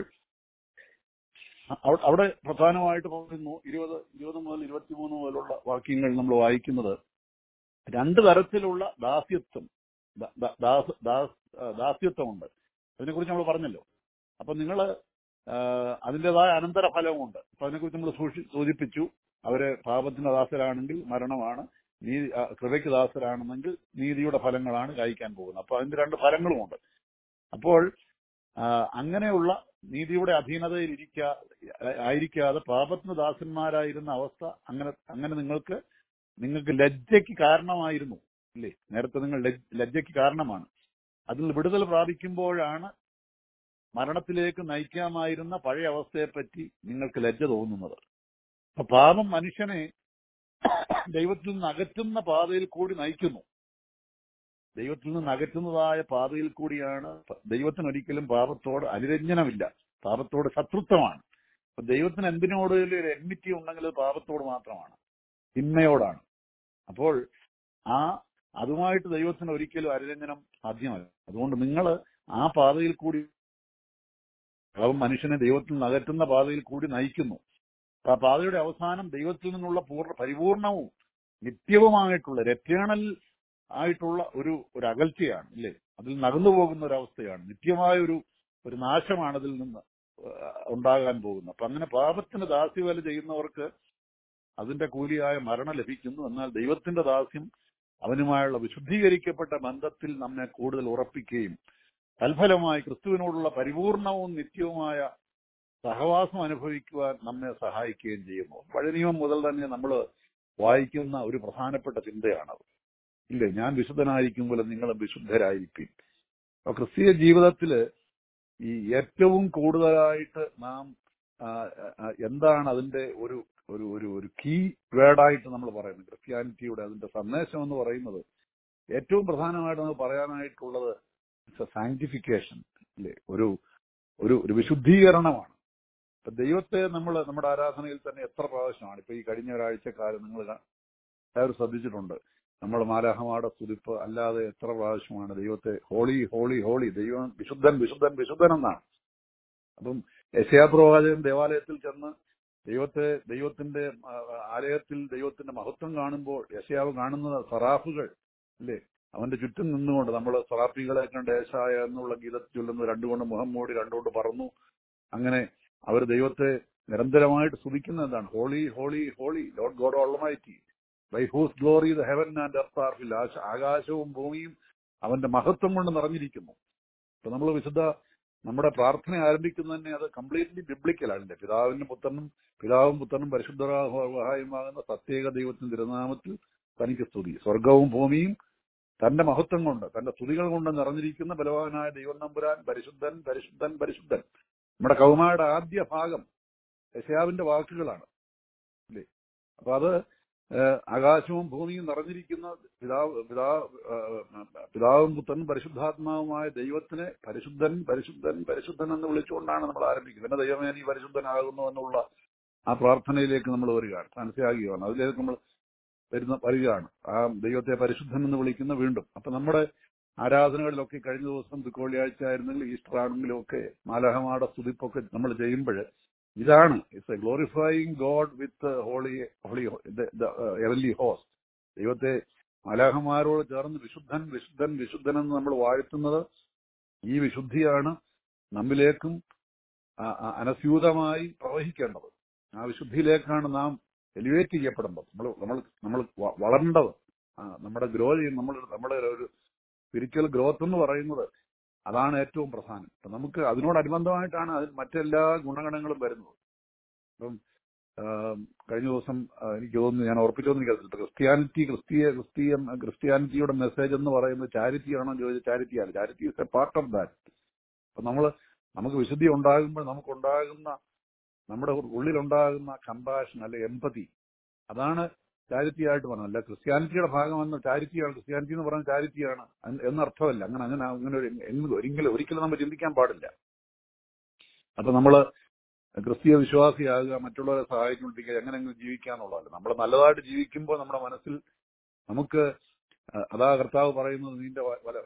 അവ- അവിടെ പ്രധാനമായിട്ട് പറയുന്നു ഇരുപത് ഇരുപത് മുതൽ ഇരുപത്തിമൂന്ന് മുതലുള്ള വാക്യങ്ങൾ നമ്മൾ വായിക്കുന്നത് രണ്ട് തരത്തിലുള്ള ദാസ്യത്വം ദ- ദ- ദാസ്- ദാസ്- ആ, ദാസ്യത്വമുണ്ട് അതിനെക്കുറിച്ച് നമ്മൾ പറഞ്ഞല്ലോ അപ്പൊ നിങ്ങൾ അതിൻ്റെതായ അനന്തരഫലമുണ്ട് അപ്പൊ അതിനെക്കുറിച്ച് നമ്മൾ സൂക്ഷി സൂചിപ്പിച്ചു അവര് പാപത്തിന് ദാസരാണെങ്കിൽ മരണമാണ് നീതി ആ, കൃപയ്ക്ക് ദാസരാണെന്നെങ്കിൽ നീതിയുടെ ഫലങ്ങളാണ് കായ്ക്കാൻ പോകുന്നത് അപ്പൊ അതിന്റെ രണ്ട് ഫലങ്ങളുമുണ്ട് അപ്പോൾ ആ, അങ്ങനെയുള്ള നീതിയുടെ അധീനതയിൽ ഇരിക്കാ ആയിരിക്കാതെ പാപത്തിന് ദാസന്മാരായിരുന്ന അവസ്ഥ അങ്ങനെ അങ്ങനെ നിങ്ങൾക്ക് നിങ്ങൾക്ക് ലജ്ജയ്ക്ക് കാരണമായിരുന്നു ഇല്ലേ നേരത്തെ നിങ്ങൾ ലജ്ജ- ലജ്ജയ്ക്ക് കാരണമാണ് അതിൽ വിടുതൽ പ്രാപിക്കുമ്പോഴാണ് മരണത്തിലേക്ക് നയിക്കാമായിരുന്ന പഴയ അവസ്ഥയെപ്പറ്റി നിങ്ങൾക്ക് ലജ്ജ തോന്നുന്നത് അപ്പൊ പാപം മനുഷ്യനെ ദൈവത്തിൽ നിന്ന് അകറ്റുന്ന പാതയിൽ കൂടി നയിക്കുന്നു ദൈവത്തിൽ നിന്ന് അകറ്റുന്നതായ പാതയിൽ കൂടിയാണ് പ- ദൈവത്തിന് ഒരിക്കലും പാപത്തോട് അനുരഞ്ജനമില്ല പാപത്തോട് ശത്രുത്വമാണ് അപ്പൊ ദൈവത്തിന് എന്തിനോടെങ്കിലും ഒരു എൻമിറ്റി ഉണ്ടെങ്കിൽ അത് പാപത്തോട് മാത്രമാണ് തിന്മയോടാണ് അപ്പോൾ ആ അതുമായിട്ട് ദൈവത്തിന് ഒരിക്കലും അനുരഞ്ജനം സാധ്യമല്ല അതുകൊണ്ട് നിങ്ങൾ ആ പാതയിൽ കൂടി പാപം മനുഷ്യനെ ദൈവത്തിൽ നിന്ന് അകറ്റുന്ന പാതയിൽ കൂടി നയിക്കുന്നു അപ്പൊ ആ പാതയുടെ അവസാനം ദൈവത്തിൽ നിന്നുള്ള പൂർണ്ണ പരിപൂർണവും നിത്യവുമായിട്ടുള്ള എറ്റേണൽ ആയിട്ടുള്ള ഒരു ഒരു അകൽച്ചയാണ് ഇല്ലേ അതിൽ നകന്നു പോകുന്ന ഒരു അവസ്ഥയാണ് നിത്യമായ ഒരു ഒരു നാശമാണ് അതിൽ നിന്ന് ആ, ഉണ്ടാകാൻ പോകുന്നത് അപ്പൊ അങ്ങനെ പാപത്തിന് ദാസ്യവേല ചെയ്യുന്നവർക്ക് അതിന്റെ കൂലിയായ മരണം ലഭിക്കുന്നു എന്നാൽ ദൈവത്തിന്റെ ദാസ്യം അവനുമായുള്ള വിശുദ്ധീകരിക്കപ്പെട്ട ബന്ധത്തിൽ നമ്മെ കൂടുതൽ ഉറപ്പിക്കുകയും തൽഫലമായി ക്രിസ്തുവിനോടുള്ള പരിപൂർണവും നിത്യവുമായ സഹവാസം അനുഭവിക്കുവാൻ നമ്മെ സഹായിക്കുകയും ചെയ്യുന്നു പഴയ നിയമം മുതൽ തന്നെ നമ്മൾ വായിക്കുന്ന ഒരു പ്രധാനപ്പെട്ട ചിന്തയാണത് ഇല്ലേ ഞാൻ വിശുദ്ധനായിരിക്കുമ്പോൾ നിങ്ങൾ വിശുദ്ധരായിരിക്കും അപ്പൊ ക്രിസ്തീയ ജീവിതത്തില് ഈ ഏറ്റവും കൂടുതലായിട്ട് നാം ആ, ആ, എന്താണ് അതിന്റെ ഒരു ഒരു ഒരു ഒരു കീ വേർഡായിട്ട് നമ്മൾ പറയുന്നത് ക്രിസ്ത്യാനിറ്റിയുടെ അതിന്റെ സന്ദേശം എന്ന് പറയുന്നത് ഏറ്റവും പ്രധാനമായിട്ട് നമുക്ക് പറയാനായിട്ടുള്ളത് സാങ്ക്ടിഫിക്കേഷൻ അല്ലേ ഒരു ഒരു ഒരു വിശുദ്ധീകരണമാണ് ഇപ്പൊ ദൈവത്തെ നമ്മൾ നമ്മുടെ ആരാധനയിൽ തന്നെ എത്ര പ്രാവശ്യമാണ് ഇപ്പൊ ഈ കഴിഞ്ഞ ഒരാഴ്ചക്കാലം നിങ്ങൾ എല്ലാവരും ശ്രദ്ധിച്ചിട്ടുണ്ട് നമ്മൾ മാലാഹമാടെ സ്തുതിപ്പ് അല്ലാതെ എത്ര പ്രാവശ്യമാണ് ദൈവത്തെ ഹോളി ഹോളി ഹോളി ദൈവം വിശുദ്ധൻ വിശുദ്ധൻ വിശുദ്ധൻ എന്നാണ് അപ്പം യശയാപ്രവാചകൻ ദേവാലയത്തിൽ ചെന്ന് ദൈവത്തെ ദൈവത്തിന്റെ ആ, ആലയത്തിൽ ദൈവത്തിന്റെ മഹത്വം കാണുമ്പോൾ യശയാവ് കാണുന്ന സറാഫുകൾ അല്ലേ അവന്റെ ചുറ്റും നിന്നുകൊണ്ട് നമ്മൾ സറാഫികളെ കണ്ട് ഏശായ എന്നുള്ള ഗീതത്തിൽ ചൊല്ലുന്നു രണ്ടുകൊണ്ട് മുഖം മൂടി രണ്ടുകൊണ്ട് പറന്നു അങ്ങനെ അവർ ദൈവത്തെ നിരന്തരമായിട്ട് സ്തുതിക്കുന്ന എന്താണ് holy holy holy Lord God Almighty by whose glory the heaven and earth are fill ആകാശവും ഭൂമിയും അവന്റെ മഹത്വം കൊണ്ട് നിറഞ്ഞിരിക്കുന്നു ഇപ്പൊ നമ്മൾ വിശുദ്ധ നമ്മുടെ പ്രാർത്ഥന ആരംഭിക്കുന്നത് തന്നെ അത് കംപ്ലീറ്റ്ലി ബിബ്ലിക്കലാണ് അതിന്റെ പിതാവിനും പുത്രനും പിതാവും പുത്രനും പരിശുദ്ധമാകുന്ന പ്രത്യേക ദൈവത്തിന്റെ തിരുനാമത്തിൽ തനിക്ക് സ്തുതി സ്വർഗവും ഭൂമിയും തന്റെ മഹത്വം കൊണ്ട് തന്റെ സ്തുതികൾ കൊണ്ട് നിറഞ്ഞിരിക്കുന്ന ബലവാനായ ദൈവം നമ്പുരാൻ പരിശുദ്ധൻ പരിശുദ്ധൻ പരിശുദ്ധൻ നമ്മുടെ കൗമാരുടെ ആദ്യ ഭാഗം യശയാവിന്റെ വാക്കുകളാണ് അല്ലേ അപ്പൊ അത് ഏഹ്, ആകാശവും ഭൂമിയും നിറഞ്ഞിരിക്കുന്ന പിതാവ് പിതാവ് ഏഹ്, പിതാവും പുത്രനും പരിശുദ്ധാത്മാവുമായ ദൈവത്തിനെ പരിശുദ്ധൻ പരിശുദ്ധൻ പരിശുദ്ധൻ എന്ന് വിളിച്ചുകൊണ്ടാണ് നമ്മൾ ആരംഭിക്കുന്നത് പിന്നെ ദൈവമേ നീ പരിശുദ്ധനാകുന്നു എന്നുള്ള ആ പ്രാർത്ഥനയിലേക്ക് നമ്മൾ വരികയാണ് മനസ്സിലാകുകയാണ് അതിലേക്ക് നമ്മൾ വരുന്ന വരികയാണ് ആ ദൈവത്തെ പരിശുദ്ധൻ എന്ന് വിളിക്കുന്ന വീണ്ടും അപ്പൊ നമ്മുടെ ആരാധനകളിലൊക്കെ കഴിഞ്ഞ ദിവസം ദുക്കോളിയാഴ്ച ആയിരുന്നെങ്കിൽ ഈസ്റ്റർ ആണെങ്കിലും ഒക്കെ മാലഹമാട സ്തുതിപ്പൊക്കെ നമ്മൾ ചെയ്യുമ്പോൾ ഇതാണ് it's a glorifying God with holy holy heavenly host ദൈവത്തെ മാലാഹമാരോട് ചേർന്ന് വിശുദ്ധൻ വിശുദ്ധൻ വിശുദ്ധൻ എന്ന് നമ്മൾ വാഴ്ത്തുന്നത് ഈ വിശുദ്ധിയാണ് നമ്മിലേക്കും ആ- ആ അനസ്യൂതമായി പ്രവഹിക്കേണ്ടത് ആ വിശുദ്ധിയിലേക്കാണ് നാം എലിവേറ്റ് ചെയ്യപ്പെടേണ്ടത് നമ്മൾ നമ്മൾ നമ്മൾ വ- വളരേണ്ടത് ആ, നമ്മുടെ ഗ്രോ ചെയ്യും നമ്മൾ നമ്മുടെ ഒരു സ്പിരിച്വൽ ഗ്രോത്ത് എന്ന് പറയുന്നത് അതാണ് ഏറ്റവും പ്രധാനം അപ്പൊ നമുക്ക് അതിനോടനുബന്ധമായിട്ടാണ് അതിൽ മറ്റെല്ലാ ഗുണഗണങ്ങളും വരുന്നത് അപ്പം ആ, കഴിഞ്ഞ ദിവസം ആ, എനിക്ക് തോന്നുന്നു ഞാൻ ഓർപ്പിച്ചോന്ന് എനിക്കറിയില്ല ക്രിസ്ത്യാനിറ്റി ക്രിസ്തീയ ക്രിസ്തീയ ക്രിസ്ത്യാനിറ്റിയുടെ മെസ്സേജ് എന്ന് പറയുന്നത് ചാരിറ്റി ആണോ എന്ന് ചോദിച്ചാൽ ചാരിറ്റി ആണ് charity is a part of that അപ്പൊ നമ്മൾ നമുക്ക് വിശുദ്ധി ഉണ്ടാകുമ്പോൾ നമുക്കുണ്ടാകുന്ന നമ്മുടെ ഉള്ളിലുണ്ടാകുന്ന കമ്പാഷൻ അല്ലെ എമ്പതി അതാണ് ചാരിറ്റി ആയിട്ട് പറഞ്ഞത് അല്ല ക്രിസ്ത്യാനിറ്റിയുടെ ഭാഗമെന്ന് ചാരിറ്റിയാണ് ക്രിസ്ത്യാനിറ്റി എന്ന് പറഞ്ഞ ചാരിറ്റിയാണ് എന്ന് എന്നർത്ഥമല്ല അങ്ങനെ അങ്ങനെ അങ്ങനെ ഒരു എങ്ങ- ഒരിക്കലും ഒരിക്കലും നമ്മൾ ചിന്തിക്കാൻ പാടില്ല അപ്പൊ നമ്മള് ക്രിസ്തീയ വിശ്വാസിയാകുക മറ്റുള്ളവരെ സഹായിച്ചുകൊണ്ടിരിക്കുക എങ്ങനെയെങ്കിലും ജീവിക്കാന്നുള്ളതല്ല നമ്മൾ നല്ലതായിട്ട് ജീവിക്കുമ്പോൾ നമ്മുടെ മനസ്സിൽ നമുക്ക് അഹ് അതാ കർത്താവ് പറയുന്നത് നിന്റെ വ- വല-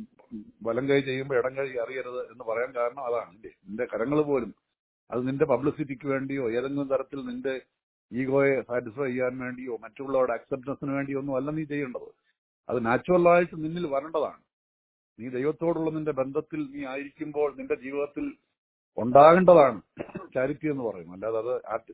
വലം കൈ ചെയ്യുമ്പോൾ ഇടം കൈ അറിയരുത് എന്ന് പറയാൻ കാരണം അതാണ് ഇല്ലേ നിന്റെ കരങ്ങൾ പോലും അത് നിന്റെ പബ്ലിസിറ്റിക്ക് വേണ്ടിയോ ഏതെങ്കിലും തരത്തിൽ നിന്റെ ഈഗോയെ സാറ്റിസ്ഫൈ ചെയ്യാൻ വേണ്ടിയോ മറ്റുള്ളവരുടെ അക്സെപ്റ്റൻസിന് വേണ്ടിയോ ഒന്നും അല്ല നീ ചെയ്യേണ്ടത് അത് നാച്ചുറലായിട്ട് നിന്നിൽ വരേണ്ടതാണ് നീ ദൈവത്തോടുള്ള നിന്റെ ബന്ധത്തിൽ നീ ആയിരിക്കുമ്പോൾ നിന്റെ ജീവിതത്തിൽ ഉണ്ടാകേണ്ടതാണ് ചാരിറ്റി എന്ന് പറയുന്നത് അല്ലാതെ അത്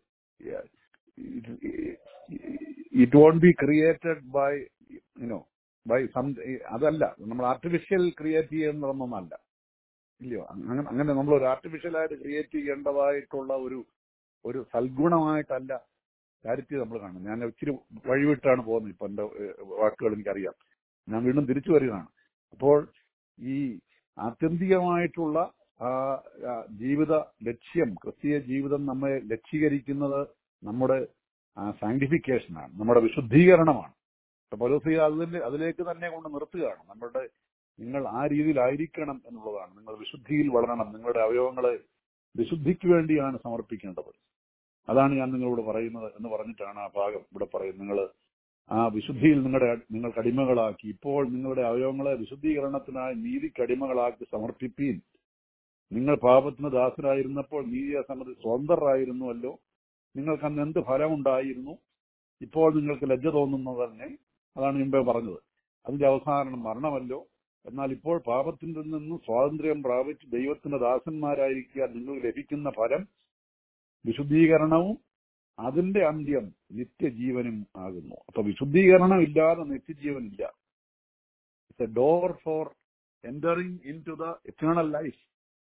it won't be created by you know by some അതല്ല നമ്മൾ ആർട്ടിഫിഷ്യൽ ക്രിയേറ്റ് ചെയ്യുന്നതൊന്നല്ല ഇല്ലയോ അങ്ങനെ അങ്ങനെ നമ്മൾ ഒരു ആർട്ടിഫിഷ്യലായിട്ട് ക്രിയേറ്റ് ചെയ്യേണ്ടതായിട്ടുള്ള ഒരു ഒരു സൽഗുണമായിട്ടല്ല ചാരിറ്റി നമ്മൾ കാണുന്നത് ഞാൻ ഇച്ചിരി വഴിവിട്ടാണ് പോകുന്നത് ഇപ്പൊ എന്റെ ഏഹ്, വാക്കുകൾ എനിക്കറിയാം ഞാൻ വീണ്ടും തിരിച്ചു വരികയാണ് അപ്പോൾ ഈ ആത്യന്തികമായിട്ടുള്ള ആ ആ ജീവിത ലക്ഷ്യം ക്രിസ്തീയ ജീവിതം നമ്മെ ലക്ഷീകരിക്കുന്നത് നമ്മുടെ സാങ്ക്ടിഫിക്കേഷനാണ് നമ്മുടെ വിശുദ്ധീകരണമാണ് ഇപ്പൊ പൗലോസിക അതിന്റെ അതിലേക്ക് തന്നെ കൊണ്ട് നിർത്തുകയാണ് നമ്മളുടെ നിങ്ങൾ ആ രീതിയിലായിരിക്കണം എന്നുള്ളതാണ് നിങ്ങൾ വിശുദ്ധിയിൽ വളരണം നിങ്ങളുടെ അവയവങ്ങളെ വിശുദ്ധിക്ക് വേണ്ടിയാണ് സമർപ്പിക്കേണ്ടത് അതാണ് ഞാൻ നിങ്ങളോട് പറയുന്നത് എന്ന് പറഞ്ഞിട്ടാണ് ആ ഭാഗം ഇവിടെ പറയുന്നത് നിങ്ങൾ ആ വിശുദ്ധിയിൽ നിങ്ങളുടെ നിങ്ങൾ കടിമകളാക്കി ഇപ്പോൾ നിങ്ങളുടെ അവയവങ്ങളെ വിശുദ്ധീകരണത്തിനായി നീതിക്ക് അടിമകളാക്കി സമർപ്പിപ്പീൻ നിങ്ങൾ പാപത്തിന് ദാസരായിരുന്നപ്പോൾ നീതിയെ സംബന്ധിച്ച് സ്വതന്ത്രരായിരുന്നുവല്ലോ നിങ്ങൾക്ക് അന്ന് എന്ത് ഫലമുണ്ടായിരുന്നു ഇപ്പോൾ നിങ്ങൾക്ക് ലജ്ജ തോന്നുന്നത് തന്നെ അതാണ് മുമ്പേ പറഞ്ഞത് അതിന്റെ അവസാനം മരണമല്ലോ എന്നാൽ ഇപ്പോൾ പാപത്തിൽ നിന്നും സ്വാതന്ത്ര്യം പ്രാപിച്ച് ദൈവത്തിന്റെ ദാസന്മാരായിരിക്കുക നിങ്ങൾക്ക് ലഭിക്കുന്ന ഫലം വിശുദ്ധീകരണവും അതിന്റെ അന്ത്യം നിത്യജീവനും ആകുന്നു അപ്പൊ വിശുദ്ധീകരണം ഇല്ലാതെ നിത്യജീവനില്ല it's a door for entering into the eternal life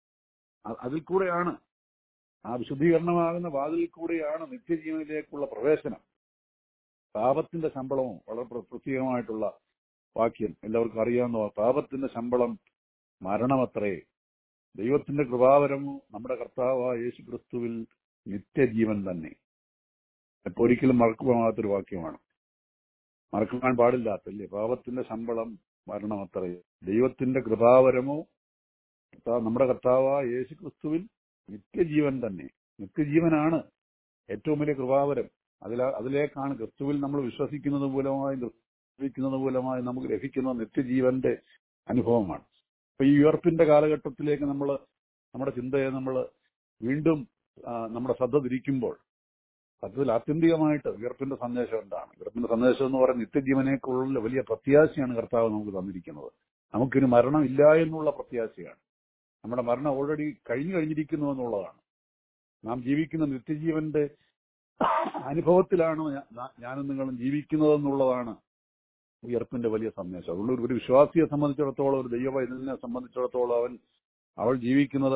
അതിൽ കൂടെയാണ് ആ വിശുദ്ധീകരണമാകുന്ന വാതിലിൽ കൂടെയാണ് നിത്യജീവനിലേക്കുള്ള പ്രവേശനം പാപത്തിന്റെ ശമ്പളവും വളരെ പ്ര- പ്രത്യേകമായിട്ടുള്ള വാക്യം എല്ലാവർക്കും അറിയാവുന്ന പാപത്തിന്റെ ശമ്പളം മരണമത്രേ ദൈവത്തിന്റെ കൃപാവരമോ നമ്മുടെ കർത്താവായ യേശു ക്രിസ്തുവിൽ നിത്യജീവൻ തന്നെ അപ്പൊ ഒരിക്കലും മറക്കുവാത്തൊരു വാക്യമാണ് മറക്കുവാൻ പാടില്ലാത്തല്ലേ പാപത്തിന്റെ ശമ്പളം മരണമത്രേ ദൈവത്തിന്റെ കൃപാവരമോ കർത്താ- നമ്മുടെ കർത്താവായ യേശു ക്രിസ്തുവിൽ നിത്യജീവൻ തന്നെ നിത്യജീവനാണ് ഏറ്റവും വലിയ കൃപാവരം അതിൽ അതിലേക്കാണ് ക്രിസ്തുവിൽ നമ്മൾ വിശ്വസിക്കുന്നത് മൂലമായി വിശ്വസിക്കുന്നത് മൂലമായി നമുക്ക് ലഭിക്കുന്ന നിത്യജീവന്റെ അനുഭവമാണ് അപ്പൊ ഈ ഉയർപ്പിന്റെ കാലഘട്ടത്തിലേക്ക് നമ്മൾ നമ്മുടെ ചിന്തയെ നമ്മൾ വീണ്ടും ആ, നമ്മുടെ ശ്രദ്ധ തിരിക്കുമ്പോൾ സത്യത്തിൽ ആത്യന്തികമായിട്ട് ഉയർപ്പിന്റെ സന്ദേശം എന്താണ് ഉയർപ്പിന്റെ സന്ദേശം എന്ന് പറയുന്നത് നിത്യജീവനേക്കുള്ള വലിയ പ്രത്യാശയാണ് കർത്താവ് നമുക്ക് തന്നിരിക്കുന്നത് നമുക്കിനി മരണം ഇല്ല എന്നുള്ള പ്രത്യാശയാണ് നമ്മുടെ മരണം ഓൾറെഡി കഴിഞ്ഞു കഴിഞ്ഞിരിക്കുന്നു എന്നുള്ളതാണ് നാം ജീവിക്കുന്ന നിത്യജീവന്റെ അനുഭവത്തിലാണ് ഞാ- ഞാനും നിങ്ങളും ജീവിക്കുന്നത് എന്നുള്ളതാണ് ഉയർപ്പിന്റെ വലിയ സന്ദേശം അതുകൊണ്ട് ഒരു- ഒരു വിശ്വാസിയെ സംബന്ധിച്ചിടത്തോളം ഒരു ദൈവവൈദ്യനെ സംബന്ധിച്ചിടത്തോളം അവൻ അവൾ ജീവിക്കുന്നത്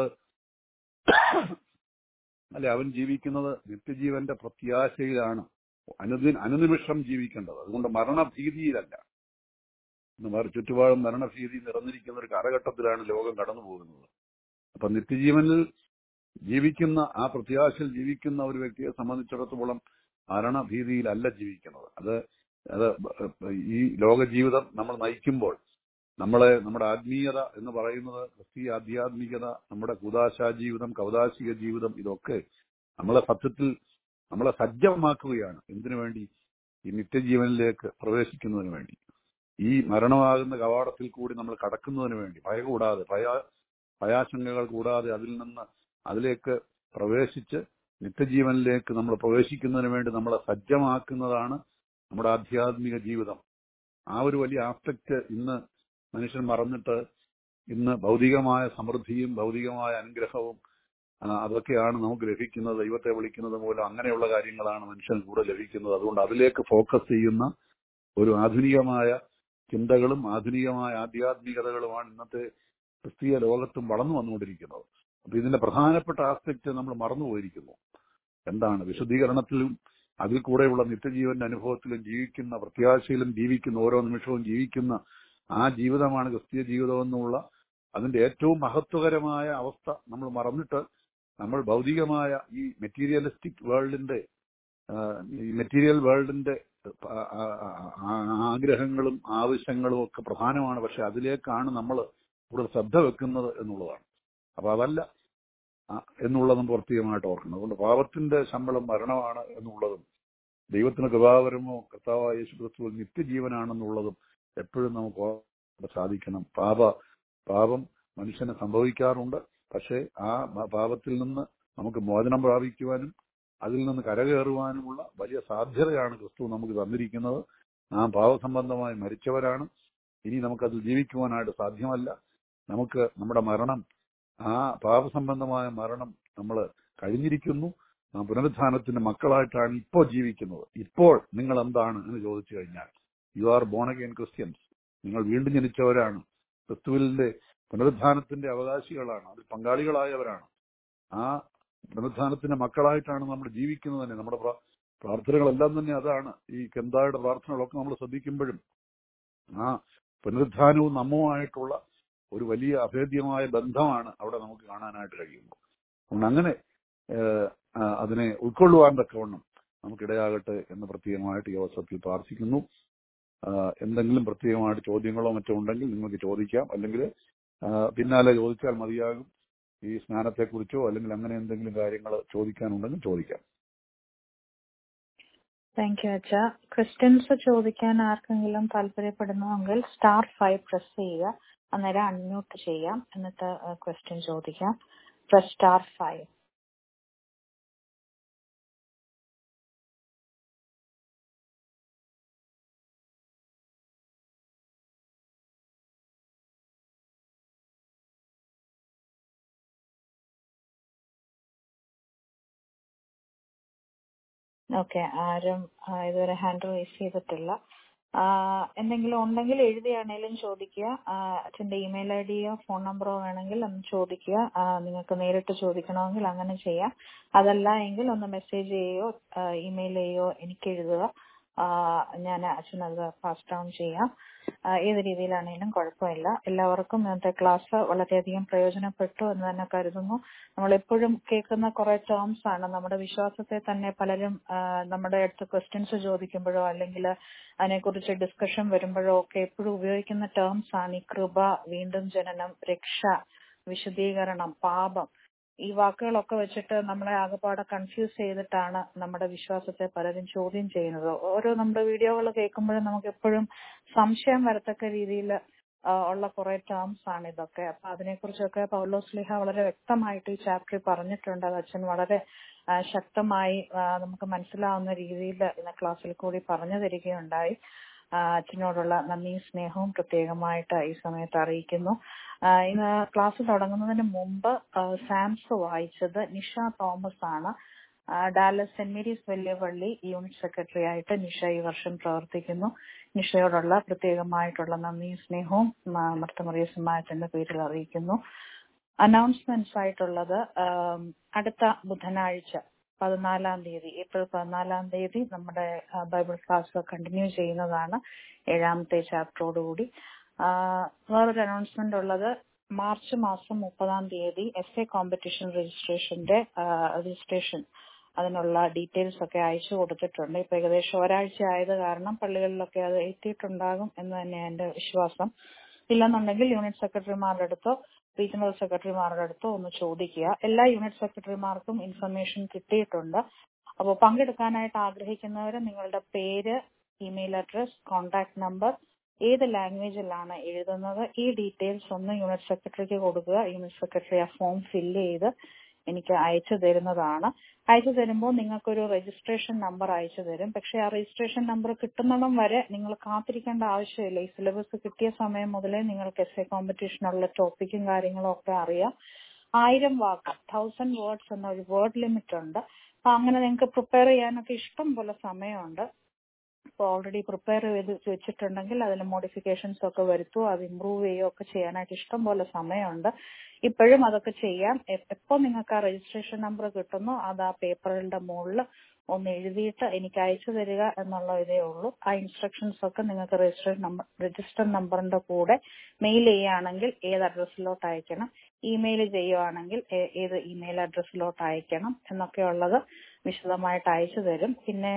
അല്ലെ അവൻ ജീവിക്കുന്നത് നിത്യജീവന്റെ പ്രത്യാശയിലാണ് അനുദിന അനുനിമിഷം ജീവിക്കേണ്ടത് അതുകൊണ്ട് മരണഭീതിയിലല്ല ഇന്ന് മറി- ചുറ്റുപാടും മരണഭീതി നിറഞ്ഞിരിക്കുന്ന ഒരു കാലഘട്ടത്തിലാണ് ലോകം കടന്നു പോകുന്നത് അപ്പൊ നിത്യജീവനിൽ ജീവിക്കുന്ന ആ പ്രത്യാശയിൽ ജീവിക്കുന്ന ഒരു വ്യക്തിയെ സംബന്ധിച്ചിടത്തോളം മരണഭീതിയിലല്ല ജീവിക്കുന്നത് അത് അത് ഈ ലോക ജീവിതം നമ്മൾ നയിക്കുമ്പോൾ നമ്മളെ നമ്മുടെ ആത്മീയത എന്ന് പറയുന്നത് ക്രിസ്തീയ ആധ്യാത്മികത നമ്മുടെ കുദാശാ ജീവിതം കൗതാശിക ജീവിതം ഇതൊക്കെ നമ്മളെ സത്യത്തിൽ നമ്മളെ സജ്ജമാക്കുകയാണ് എന്തിനു വേണ്ടി ഈ നിത്യജീവനിലേക്ക് പ്രവേശിക്കുന്നതിന് വേണ്ടി ഈ മരണമാകുന്ന കവാടത്തിൽ കൂടി നമ്മൾ കടക്കുന്നതിന് വേണ്ടി ഭയ കൂടാതെ ഭയ ഭയാശങ്കകൾ കൂടാതെ അതിൽ നിന്ന് അതിലേക്ക് പ്രവേശിച്ച് നിത്യജീവനിലേക്ക് നമ്മൾ പ്രവേശിക്കുന്നതിന് വേണ്ടി നമ്മളെ സജ്ജമാക്കുന്നതാണ് നമ്മുടെ ആധ്യാത്മിക ജീവിതം ആ ഒരു വലിയ ആസ്പെക്ട് ഇന്ന് മനുഷ്യൻ മറന്നിട്ട് ഇന്ന് ഭൗതികമായ സമൃദ്ധിയും ഭൗതികമായ അനുഗ്രഹവും ആ, അതൊക്കെയാണ് നമുക്ക് ലഭിക്കുന്നത് ദൈവത്തെ വിളിക്കുന്നത് മൂലം അങ്ങനെയുള്ള കാര്യങ്ങളാണ് മനുഷ്യൻ കൂടെ ലഭിക്കുന്നത് അതുകൊണ്ട് അതിലേക്ക് ഫോക്കസ് ചെയ്യുന്ന ഒരു ആധുനികമായ ചിന്തകളും ആധുനികമായ ആധ്യാത്മികതകളുമാണ് ഇന്നത്തെ ക്രിസ്തീയ ലോകത്തും വളർന്നു വന്നുകൊണ്ടിരിക്കുന്നത് അപ്പൊ ഇതിന്റെ പ്രധാനപ്പെട്ട ആസ്പെക്ട് നമ്മൾ മറന്നുപോയിരിക്കുന്നു എന്താണ് വിശുദ്ധീകരണത്തിലും അതിൽ കൂടെയുള്ള നിത്യജീവന്റെ അനുഭവത്തിലും ജീവിക്കുന്ന പ്രത്യാശയിലും ജീവിക്കുന്ന ഓരോ നിമിഷവും ജീവിക്കുന്ന ആ ജീവിതമാണ് ക്രിസ്തീയ ജീവിതം എന്നുള്ള അതിന്റെ ഏറ്റവും മഹത്വകരമായ അവസ്ഥ നമ്മൾ മറന്നിട്ട് നമ്മൾ ഭൗതികമായ ഈ മെറ്റീരിയലിസ്റ്റിക് വേൾഡിന്റെ ആ, ഈ മെറ്റീരിയൽ വേൾഡിന്റെ ആ, ആ, ആ, ആഗ്രഹങ്ങളും ആവശ്യങ്ങളും ഒക്കെ പ്രധാനമാണ് പക്ഷെ അതിലേക്കാണ് നമ്മൾ കൂടുതൽ ശ്രദ്ധ വെക്കുന്നത് എന്നുള്ളതാണ് അപ്പൊ അതല്ല ആ, എന്നുള്ളത് നമ്മൾ പ്രത്യേകമായിട്ട് ഓർക്കണം അതുകൊണ്ട് പാപത്തിന്റെ ശമ്പളം മരണമാണ് എന്നുള്ളതും ദൈവത്തിന് കൃപാവരമോ കർത്താവായ യേശു ക്രിസ്തുവിൽ നിത്യജീവനാണെന്നുള്ളതും എപ്പോഴും നമുക്ക് ഓർക്കാൻ സാധിക്കണം പാപ പാപം മനുഷ്യന് സംഭവിക്കാറുണ്ട് പക്ഷേ ആ പ- പാപത്തിൽ നിന്ന് നമുക്ക് മോചനം പ്രാപിക്കുവാനും അതിൽ നിന്ന് കരകയറുവാനുമുള്ള വലിയ സാധ്യതയാണ് ക്രിസ്തു നമുക്ക് തന്നിരിക്കുന്നത് നാം പാപസംബന്ധമായി മരിച്ചവരാണ് ഇനി നമുക്കതിൽ ജീവിക്കുവാനായിട്ട് സാധ്യമല്ല നമുക്ക് നമ്മുടെ മരണം ആ പാപസംബന്ധമായ മരണം നമ്മൾ കഴിഞ്ഞിരിക്കുന്നു ആ പുനരുത്ഥാനത്തിന്റെ മക്കളായിട്ടാണ് ഇപ്പോൾ ജീവിക്കുന്നത് ഇപ്പോൾ നിങ്ങൾ എന്താണ് എന്ന് ചോദിച്ചു കഴിഞ്ഞാൽ you are born again Christians നിങ്ങൾ വീണ്ടും ജനിച്ചവരാണ് ക്രിസ്തുവിന്റെ പുനരുത്ഥാനത്തിന്റെ അവകാശികളാണ് അതിൽ പങ്കാളികളായവരാണ് ആ പുനരുത്ഥാനത്തിന്റെ മക്കളായിട്ടാണ് നമ്മൾ ജീവിക്കുന്നത് തന്നെ നമ്മുടെ പ്രാ- പ്രാർത്ഥനകളെല്ലാം തന്നെ അതാണ് ഈ കെന്തായുടെ പ്രാർത്ഥനകളൊക്കെ നമ്മൾ ശ്രദ്ധിക്കുമ്പോഴും ആ പുനരുത്ഥാനവും നമ്മുമായിട്ടുള്ള ഒരു വലിയ അഭേദ്യമായ ബന്ധമാണ് അവിടെ നമുക്ക് കാണാനായിട്ട് കഴിയുന്നത് അതുകൊണ്ട് അങ്ങനെ ഏഹ്, ആ, അതിനെ ഉൾക്കൊള്ളുവാൻ തക്കവണ്ണം നമുക്കിടയാകട്ടെ എന്ന് പ്രത്യേകമായിട്ട് ഈ അവസരത്തിൽ പ്രാർത്ഥിക്കുന്നു ആ, എന്തെങ്കിലും പ്രത്യേകമായിട്ട് ചോദ്യങ്ങളോ മറ്റോ ഉണ്ടെങ്കിൽ നിങ്ങൾക്ക് ചോദിക്കാം അല്ലെങ്കിൽ ആ, പിന്നാലെ ചോദിച്ചാൽ മതിയാകും ഈ സ്നാനത്തെക്കുറിച്ചോ അല്ലെങ്കിൽ അങ്ങനെ എന്തെങ്കിലും കാര്യങ്ങൾ ചോദിക്കാനുണ്ടെങ്കിൽ ചോദിക്കാം താങ്ക് യു അച്ഛ ക്വസ്റ്റ്യൻസ് ചോദിക്കാൻ ആർക്കെങ്കിലും താല്പര്യപ്പെടുന്നുവെങ്കിൽ സ്റ്റാർ ഫൈവ് പ്രസ് ചെയ്യുക അന്നേരം അൺമ്യൂട്ട് ചെയ്യാം എന്നിട്ട് ക്വസ്റ്റ്യൻ ചോദിക്കാം പ്രസ് സ്റ്റാർ ഫൈവ് ഓക്കെ ആരും ആ, ഇതുവരെ ഹാൻഡ് റൈസ് ചെയ്തിട്ടില്ല ആ, എന്തെങ്കിലും ഉണ്ടെങ്കിൽ എഴുതിയാണേലും ചോദിക്കുക ആ, അച്ഛന്റെ ഇമെയിൽ ഐ ഡിയോ ഫോൺ നമ്പറോ വേണമെങ്കിൽ ഒന്ന് ചോദിക്കുക ആ, നിങ്ങൾക്ക് നേരിട്ട് ചോദിക്കണമെങ്കിൽ അങ്ങനെ ചെയ്യാം അതല്ല എങ്കിൽ ഒന്ന് മെസ്സേജ് ചെയ്യുകയോ ഇമെയിൽ ചെയ്യുകയോ എനിക്ക് എഴുതുക ആ, ഞാൻ അച്ഛനത് പാസ് ഡൗൺ ചെയ്യാം ആ, ഏത് രീതിയിലാണെങ്കിലും കുഴപ്പമില്ല എല്ലാവർക്കും ഇന്നത്തെ ക്ലാസ് വളരെയധികം പ്രയോജനപ്പെട്ടു എന്ന് തന്നെ കരുതുന്നു നമ്മൾ എപ്പോഴും കേൾക്കുന്ന കുറെ ടേംസ് ആണ് നമ്മുടെ വിശ്വാസത്തെ തന്നെ പലരും ആ, നമ്മുടെ അടുത്ത് ക്വസ്റ്റ്യൻസ് ചോദിക്കുമ്പോഴോ അല്ലെങ്കിൽ അതിനെക്കുറിച്ച് ഡിസ്കഷൻ വരുമ്പോഴോ ഒക്കെ എപ്പോഴും ഉപയോഗിക്കുന്ന ടേംസ് ആണ് ഈ കൃപ വീണ്ടും ജനനം രക്ഷ വിശദീകരണം പാപം ഈ വാക്കുകളൊക്കെ വെച്ചിട്ട് നമ്മളെ ആകെപ്പാടെ കൺഫ്യൂസ് ചെയ്തിട്ടാണ് നമ്മുടെ വിശ്വാസത്തെ പലരും ചോദ്യം ചെയ്യുന്നത് ഓരോ നമ്മുടെ വീഡിയോകൾ കേൾക്കുമ്പോഴും നമുക്ക് എപ്പോഴും സംശയം വരത്തക്ക രീതിയിൽ ഉള്ള കുറെ ടേംസ് ആണ് ഇതൊക്കെ അപ്പൊ അതിനെക്കുറിച്ചൊക്കെ പൗലോസ് ലിഹ വളരെ വ്യക്തമായിട്ട് ഈ ചാപ്റ്ററിൽ പറഞ്ഞിട്ടുണ്ട് അത് അച്ഛൻ വളരെ ആ, ശക്തമായി ആ, നമുക്ക് മനസ്സിലാവുന്ന രീതിയിൽ ഇന്ന് ക്ലാസ്സിൽ കൂടി പറഞ്ഞു തരികയുണ്ടായി ആ, അച്ഛനോടുള്ള നന്ദിയും സ്നേഹവും പ്രത്യേകമായിട്ട് ഈ സമയത്ത് അറിയിക്കുന്നു ആ, ഇന്ന് ക്ലാസ് തുടങ്ങുന്നതിന് മുമ്പ് ആ, സാംസ് വായിച്ചത് നിഷ തോമസ് ആണ് ആ, ഡാലസ് സെന്റ് മേരീസ് വലിയ പള്ളി യൂണിറ്റ് സെക്രട്ടറി ആയിട്ട് നിഷ ഈ വർഷം പ്രവർത്തിക്കുന്നു നിഷയോടുള്ള പ്രത്യേകമായിട്ടുള്ള നന്ദിയും സ്നേഹവും മർത്തമറിയസുമായത്തിന്റെ പേരിൽ അറിയിക്കുന്നു അനൗൺസ്മെന്റ്സ് ആയിട്ടുള്ളത് ആം, അടുത്ത ബുധനാഴ്ച പതിനാലാം തീയതി ഏപ്രിൽ പതിനാലാം തീയതി നമ്മുടെ ആ, ബൈബിൾ ക്ലാസ് കണ്ടിന്യൂ ചെയ്യുന്നതാണ് ഏഴാമത്തെ ചാപ്റ്ററോടുകൂടി ആ, വേറൊരു അനൗൺസ്മെന്റ് ഉള്ളത് മാർച്ച് മാസം മുപ്പതാം തീയതി എസ് എ കോമ്പറ്റീഷൻ രജിസ്ട്രേഷന്റെ രജിസ്ട്രേഷൻ അതിനുള്ള ഡീറ്റെയിൽസ് ഒക്കെ അയച്ചു കൊടുത്തിട്ടുണ്ട് ഇപ്പൊ ഏകദേശം ഒരാഴ്ച ആയത് കാരണം പള്ളികളിലൊക്കെ അത് എത്തിയിട്ടുണ്ടാകും എന്ന് തന്നെയാണ് എന്റെ വിശ്വാസം ഇല്ലെന്നുണ്ടെങ്കിൽ യൂണിറ്റ് സെക്രട്ടറിമാരുടെ അടുത്തോ റീജിയണൽ സെക്രട്ടറിമാരുടെ അടുത്തോ ഒന്ന് ചോദിക്കുക എല്ലാ യൂണിറ്റ് സെക്രട്ടറിമാർക്കും ഇൻഫർമേഷൻ കിട്ടിയിട്ടുണ്ട് അപ്പോൾ പങ്കെടുക്കാനായിട്ട് ആഗ്രഹിക്കുന്നവർ നിങ്ങളുടെ പേര് ഇമെയിൽ അഡ്രസ് കോൺടാക്ട് നമ്പർ ഏത് ലാംഗ്വേജിലാണ് എഴുതുന്നത് ഈ ഡീറ്റെയിൽസ് ഒന്ന് യൂണിറ്റ് സെക്രട്ടറിക്ക് കൊടുക്കുക യൂണിറ്റ് സെക്രട്ടറി ആ ഫോം ഫില്ല് ചെയ്ത് എനിക്ക് അയച്ചു തരുന്നതാണ് അയച്ചു തരുമ്പോൾ നിങ്ങൾക്കൊരു രജിസ്ട്രേഷൻ നമ്പർ അയച്ചു തരും പക്ഷെ ആ രജിസ്ട്രേഷൻ നമ്പർ കിട്ടുന്നിടം വരെ നിങ്ങൾ കാത്തിരിക്കേണ്ട ആവശ്യമില്ല ഈ സിലബസ് കിട്ടിയ സമയം മുതലേ നിങ്ങൾക്ക് എസ് എ കോമ്പറ്റീഷനുള്ള ടോപ്പിക്കും കാര്യങ്ങളും ഒക്കെ അറിയാം ആയിരം വാക്ക് തൗസൻഡ് വേർഡ്സ് എന്ന ഒരു വേർഡ് ലിമിറ്റ് ഉണ്ട് അപ്പൊ അങ്ങനെ നിങ്ങൾക്ക് പ്രിപ്പയർ ചെയ്യാനൊക്കെ ഇഷ്ടം പോലെ സമയമുണ്ട് ഇപ്പോൾ ഓൾറെഡി പ്രിപ്പയർ ചെയ്ത് വെച്ചിട്ടുണ്ടെങ്കിൽ അതിൽ മോഡിഫിക്കേഷൻസ് ഒക്കെ വരുത്തുകയോ അത് ഇമ്പ്രൂവ് ചെയ്യുകയോ ഒക്കെ ചെയ്യാനായിട്ട് ഇഷ്ടം പോലെ സമയമുണ്ട് ഇപ്പോഴും അതൊക്കെ ചെയ്യാം എപ്പോൾ നിങ്ങൾക്ക് ആ രജിസ്ട്രേഷൻ നമ്പർ കിട്ടുന്നോ അത് ആ പേപ്പറുകളുടെ മുകളിൽ ഒന്ന് എഴുതിയിട്ട് എനിക്ക് അയച്ചു തരിക എന്നുള്ള ഇതേ ഉള്ളൂ ആ ഇൻസ്ട്രക്ഷൻസ് ഒക്കെ നിങ്ങൾക്ക് രജിസ്ട്രേഷൻ നമ്പർ രജിസ്റ്റർ നമ്പറിന്റെ കൂടെ മെയിൽ ചെയ്യുകയാണെങ്കിൽ ഏത് അഡ്രസ്സിലോട്ട് അയക്കണം ഇമെയിൽ ചെയ്യുകയാണെങ്കിൽ ഏ- ഏത് ഇമെയിൽ അഡ്രസ്സിലോട്ട് അയക്കണം എന്നൊക്കെ ഉള്ളത് വിശദമായിട്ട് അയച്ചു തരും പിന്നെ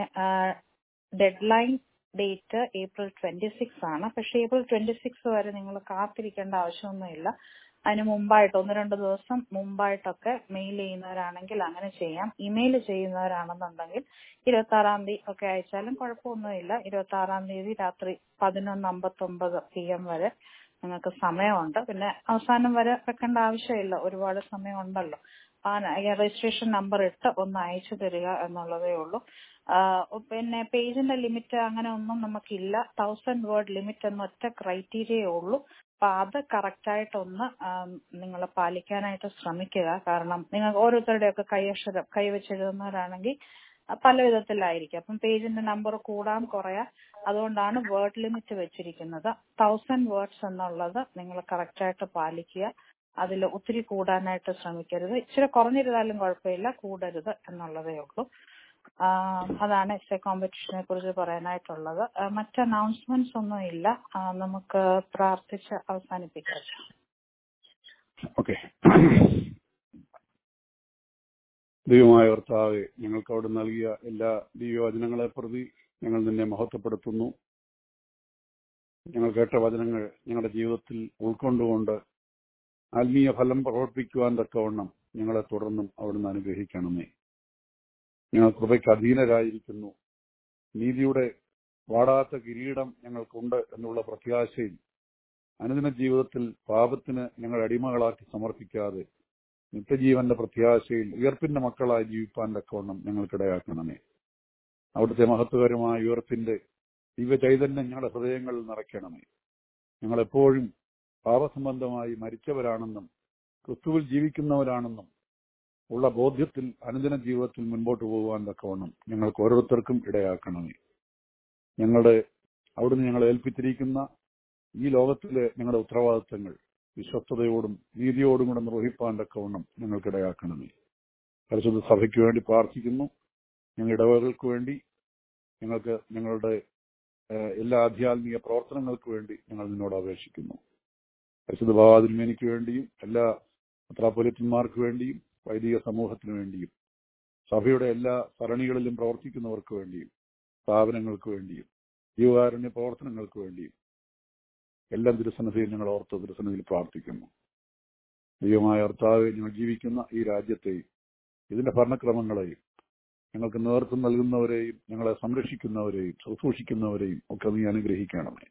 deadline date April twenty six ആണ് പക്ഷെ ഏപ്രിൽ ട്വന്റി സിക്സ് വരെ നിങ്ങൾ കാത്തിരിക്കേണ്ട ആവശ്യമൊന്നുമില്ല അതിന് മുമ്പായിട്ട് ഒന്ന് രണ്ട് ദിവസം മുമ്പായിട്ടൊക്കെ മെയിൽ ചെയ്യുന്നവരാണെങ്കിൽ അങ്ങനെ ചെയ്യാം ഇമെയിൽ ചെയ്യുന്നവരാണെന്നുണ്ടെങ്കിൽ ഇരുപത്തി ആറാം തീയതി ഒക്കെ അയച്ചാലും കുഴപ്പമൊന്നുമില്ല ഇരുപത്തി ആറാം തീയതി രാത്രി പതിനൊന്ന് അമ്പത്തൊമ്പത് പി എം വരെ നിങ്ങൾക്ക് സമയമുണ്ട് പിന്നെ അവസാനം വരെ വെക്കേണ്ട ആവശ്യമില്ല ഒരുപാട് സമയമുണ്ടല്ലോ ആ രജിസ്ട്രേഷൻ നമ്പർ ഇട്ട് ഒന്ന് അയച്ചു തരിക എന്നുള്ളതേ ഉള്ളൂ ആഹ് പിന്നെ പേജിന്റെ ലിമിറ്റ് അങ്ങനെ ഒന്നും നമുക്കില്ല തൗസൻഡ് വേർഡ് ലിമിറ്റ് എന്ന ഒറ്റ ക്രൈറ്റീരിയേ ഉള്ളൂ അപ്പൊ അത് കറക്റ്റ് ആയിട്ടൊന്ന് നിങ്ങൾ പാലിക്കാനായിട്ട് ശ്രമിക്കുക കാരണം നിങ്ങൾ ഓരോരുത്തരുടെയൊക്കെ കൈയക്ഷരം കൈവച്ചെഴുതുന്നവരാണെങ്കിൽ പല വിധത്തിലായിരിക്കും അപ്പം പേജിന്റെ നമ്പർ കൂടാൻ കുറയാ അതുകൊണ്ടാണ് വേർഡ് ലിമിറ്റ് വെച്ചിരിക്കുന്നത് തൗസൻഡ് വേർഡ്സ് എന്നുള്ളത് നിങ്ങൾ കറക്റ്റ് ആയിട്ട് പാലിക്കുക അതിൽ ഒത്തിരി കൂടാനായിട്ട് ശ്രമിക്കരുത് ഇച്ചിരി കുറഞ്ഞിരുന്നാലും കുഴപ്പമില്ല കൂടരുത് എന്നുള്ളതേ ഉള്ളൂ ആഹ് അതാണ് എസ് എ കോമ്പറ്റീഷനെ കുറിച്ച് പറയാനായിട്ടുള്ളത് ആഹ് മറ്റ് അനൗൺസ്മെന്റ്സ് ഒന്നും ഇല്ല ആഹ് നമുക്ക് പ്രാർത്ഥിച്ച് അവസാനിപ്പിക്കാം ഓക്കെ ദൈവമായ കർത്താവെ ഞങ്ങൾക്ക് അവിടെ നൽകിയ എല്ലാ ദൈവവചനങ്ങളെ പ്രതി ഞങ്ങൾ നിന്നെ മഹത്വപ്പെടുത്തുന്നു ഞങ്ങൾ കേട്ട വചനങ്ങൾ ഞങ്ങളുടെ ജീവിതത്തിൽ ഉൾക്കൊണ്ടുകൊണ്ട് ആത്മീയ ഫലം പ്രവർത്തിക്കുവാൻ തക്കവണ്ണം ഞങ്ങളെ തുടർന്നും അവിടുന്ന് അനുഗ്രഹിക്കണമേ ഞങ്ങൾ കൃപയ്ക്ക് അധീനരായിരിക്കുന്നു നീതിയുടെ വാടാത്ത കിരീടം ഞങ്ങൾക്കുണ്ട് എന്നുള്ള പ്രത്യാശയിൽ അനുദിന ജീവിതത്തിൽ പാപത്തിന് ഞങ്ങൾ അടിമകളാക്കി സമർപ്പിക്കാതെ നിത്യജീവന്റെ പ്രത്യാശയിൽ ഉയർപ്പിന്റെ മക്കളായി ജീവിപ്പാൻ തക്കവണ്ണം ഞങ്ങൾക്കിടയാക്കണമേ അവിടുത്തെ മഹത്വകരമായ ഉയർപ്പിന്റെ ദിവ്യചൈതന്യം ഞങ്ങളുടെ ഹൃദയങ്ങളിൽ നിറയ്ക്കണമേ ഞങ്ങൾ എപ്പോഴും പാപസംബന്ധമായി മരിച്ചവരാണെന്നും ക്രിസ്തുവിൽ ജീവിക്കുന്നവരാണെന്നും ഉള്ള ബോധ്യത്തിൽ അനുദിന ജീവിതത്തിൽ മുൻപോട്ട് പോകുവാൻ തക്കവണ്ണം ഞങ്ങൾക്ക് ഓരോരുത്തർക്കും ഇടയാക്കണമേ ഞങ്ങളുടെ അവിടുന്ന് ഞങ്ങളെ ഏൽപ്പിച്ചിരിക്കുന്ന ഈ ലോകത്തിലെ ഞങ്ങളുടെ ഉത്തരവാദിത്തങ്ങൾ വിശ്വസ്തയോടും നീതിയോടും കൂടെ നിർവഹിപ്പാൻ തക്കവണ്ണം ഞങ്ങൾക്കിടയാക്കണമേ പരിശുദ്ധ സഭയ്ക്ക് വേണ്ടി പ്രാർത്ഥിക്കുന്നു ഞങ്ങളുടെ ഇടവകൾക്ക് വേണ്ടി ഞങ്ങൾക്ക് ഞങ്ങളുടെ ഏഹ്, എല്ലാ ആധ്യാത്മിക പ്രവർത്തനങ്ങൾക്ക് വേണ്ടി ഞങ്ങൾ നിന്നോട് അപേക്ഷിക്കുന്നു പരിശുദ്ധ ഭാവാതിന്മേനിക്ക് വേണ്ടിയും എല്ലാ പത്രാപൊലിത്തന്മാർക്ക് വേണ്ടിയും വൈദിക സമൂഹത്തിന് വേണ്ടിയും സഭയുടെ എല്ലാ സരണികളിലും പ്രവർത്തിക്കുന്നവർക്ക് വേണ്ടിയും സ്ഥാപനങ്ങൾക്ക് വേണ്ടിയും ജീവകാരുണ്യ പ്രവർത്തനങ്ങൾക്ക് വേണ്ടിയും എല്ലാം തിരുസന്നിധിയിൽ ഞങ്ങൾ ഓർത്ത് തിരുസന്നിധിയിൽ പ്രാർത്ഥിക്കുന്നു ദൈവമായ കർത്താവ് ഞങ്ങൾ ജീവിക്കുന്ന ഈ രാജ്യത്തെയും ഇതിന്റെ ഭരണക്രമങ്ങളെയും ഞങ്ങൾക്ക് നേതൃത്വം നൽകുന്നവരെയും ഞങ്ങളെ സംരക്ഷിക്കുന്നവരെയും ശുശ്രൂഷിക്കുന്നവരെയും ഒക്കെ നീ അനുഗ്രഹിക്കണമേ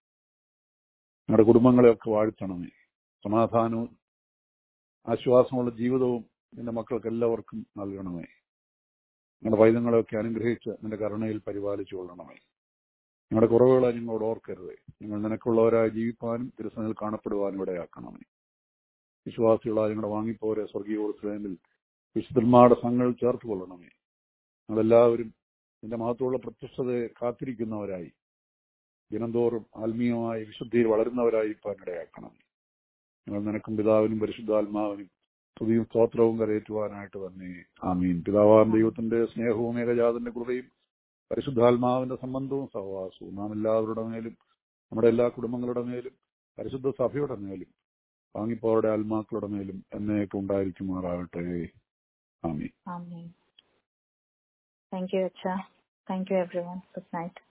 ഞങ്ങളുടെ കുടുംബങ്ങളെയൊക്കെ വാഴ്ത്തണമേ സമാധാനവും ആശ്വാസമുള്ള ജീവിതവും നിന്റെ മക്കൾക്ക് എല്ലാവർക്കും നൽകണമേ ഞങ്ങളുടെ വൈദ്യങ്ങളെയൊക്കെ അനുഗ്രഹിച്ച് നിന്റെ കരുണയിൽ പരിപാലിച്ചു കൊള്ളണമേ ഞങ്ങളുടെ കുറവുകളെ ഞങ്ങളോട് ഓർക്കരുത് നിങ്ങൾ നിനക്കുള്ളവരായി ജീവിപ്പാനും തിരുസനിൽ കാണപ്പെടുവാനും ഇടയാക്കണമേ വിശ്വാസികളായ ഞങ്ങളുടെ വാങ്ങിപ്പോരെ സ്വർഗീയ ഉത്സവങ്ങളിൽ വിശുദ്ധന്മാരുടെ സംഘങ്ങൾ ചേർത്ത് കൊള്ളണമേ ഞങ്ങളെല്ലാവരും നിന്റെ മഹത്വമുള്ള പ്രത്യക്ഷതയെ കാത്തിരിക്കുന്നവരായി ദിനംതോറും ആത്മീയമായി വിശുദ്ധിയിൽ വളരുന്നവരായി ഇപ്പാൻ ഇടയാക്കണം ഞങ്ങൾ നിനക്കും പിതാവിനും പരിശുദ്ധാത്മാവിനും സ്തുതിയും സ്തോത്രവും കരയേറ്റുവാനായിട്ട് തന്നെ ആമീൻ പിതാവാൻ ദൈവത്തിന്റെ സ്നേഹവും ഏകജാതന്റെ കൃപയും പരിശുദ്ധാത്മാവിന്റെ സംബന്ധവും സഹവാസവും നാം എല്ലാവരുടെ മേലും നമ്മുടെ എല്ലാ കുടുംബങ്ങളുടെ മേലും പരിശുദ്ധ സഭയുടെ മേലും വാങ്ങിപ്പോരുടെ ആത്മാക്കളുടെ മേലും എന്നേക്ക് ഉണ്ടായിരിക്കുമാറാകട്ടെ ആമീൻ Amen. Thank you, Acha. Thank you, everyone. Good night.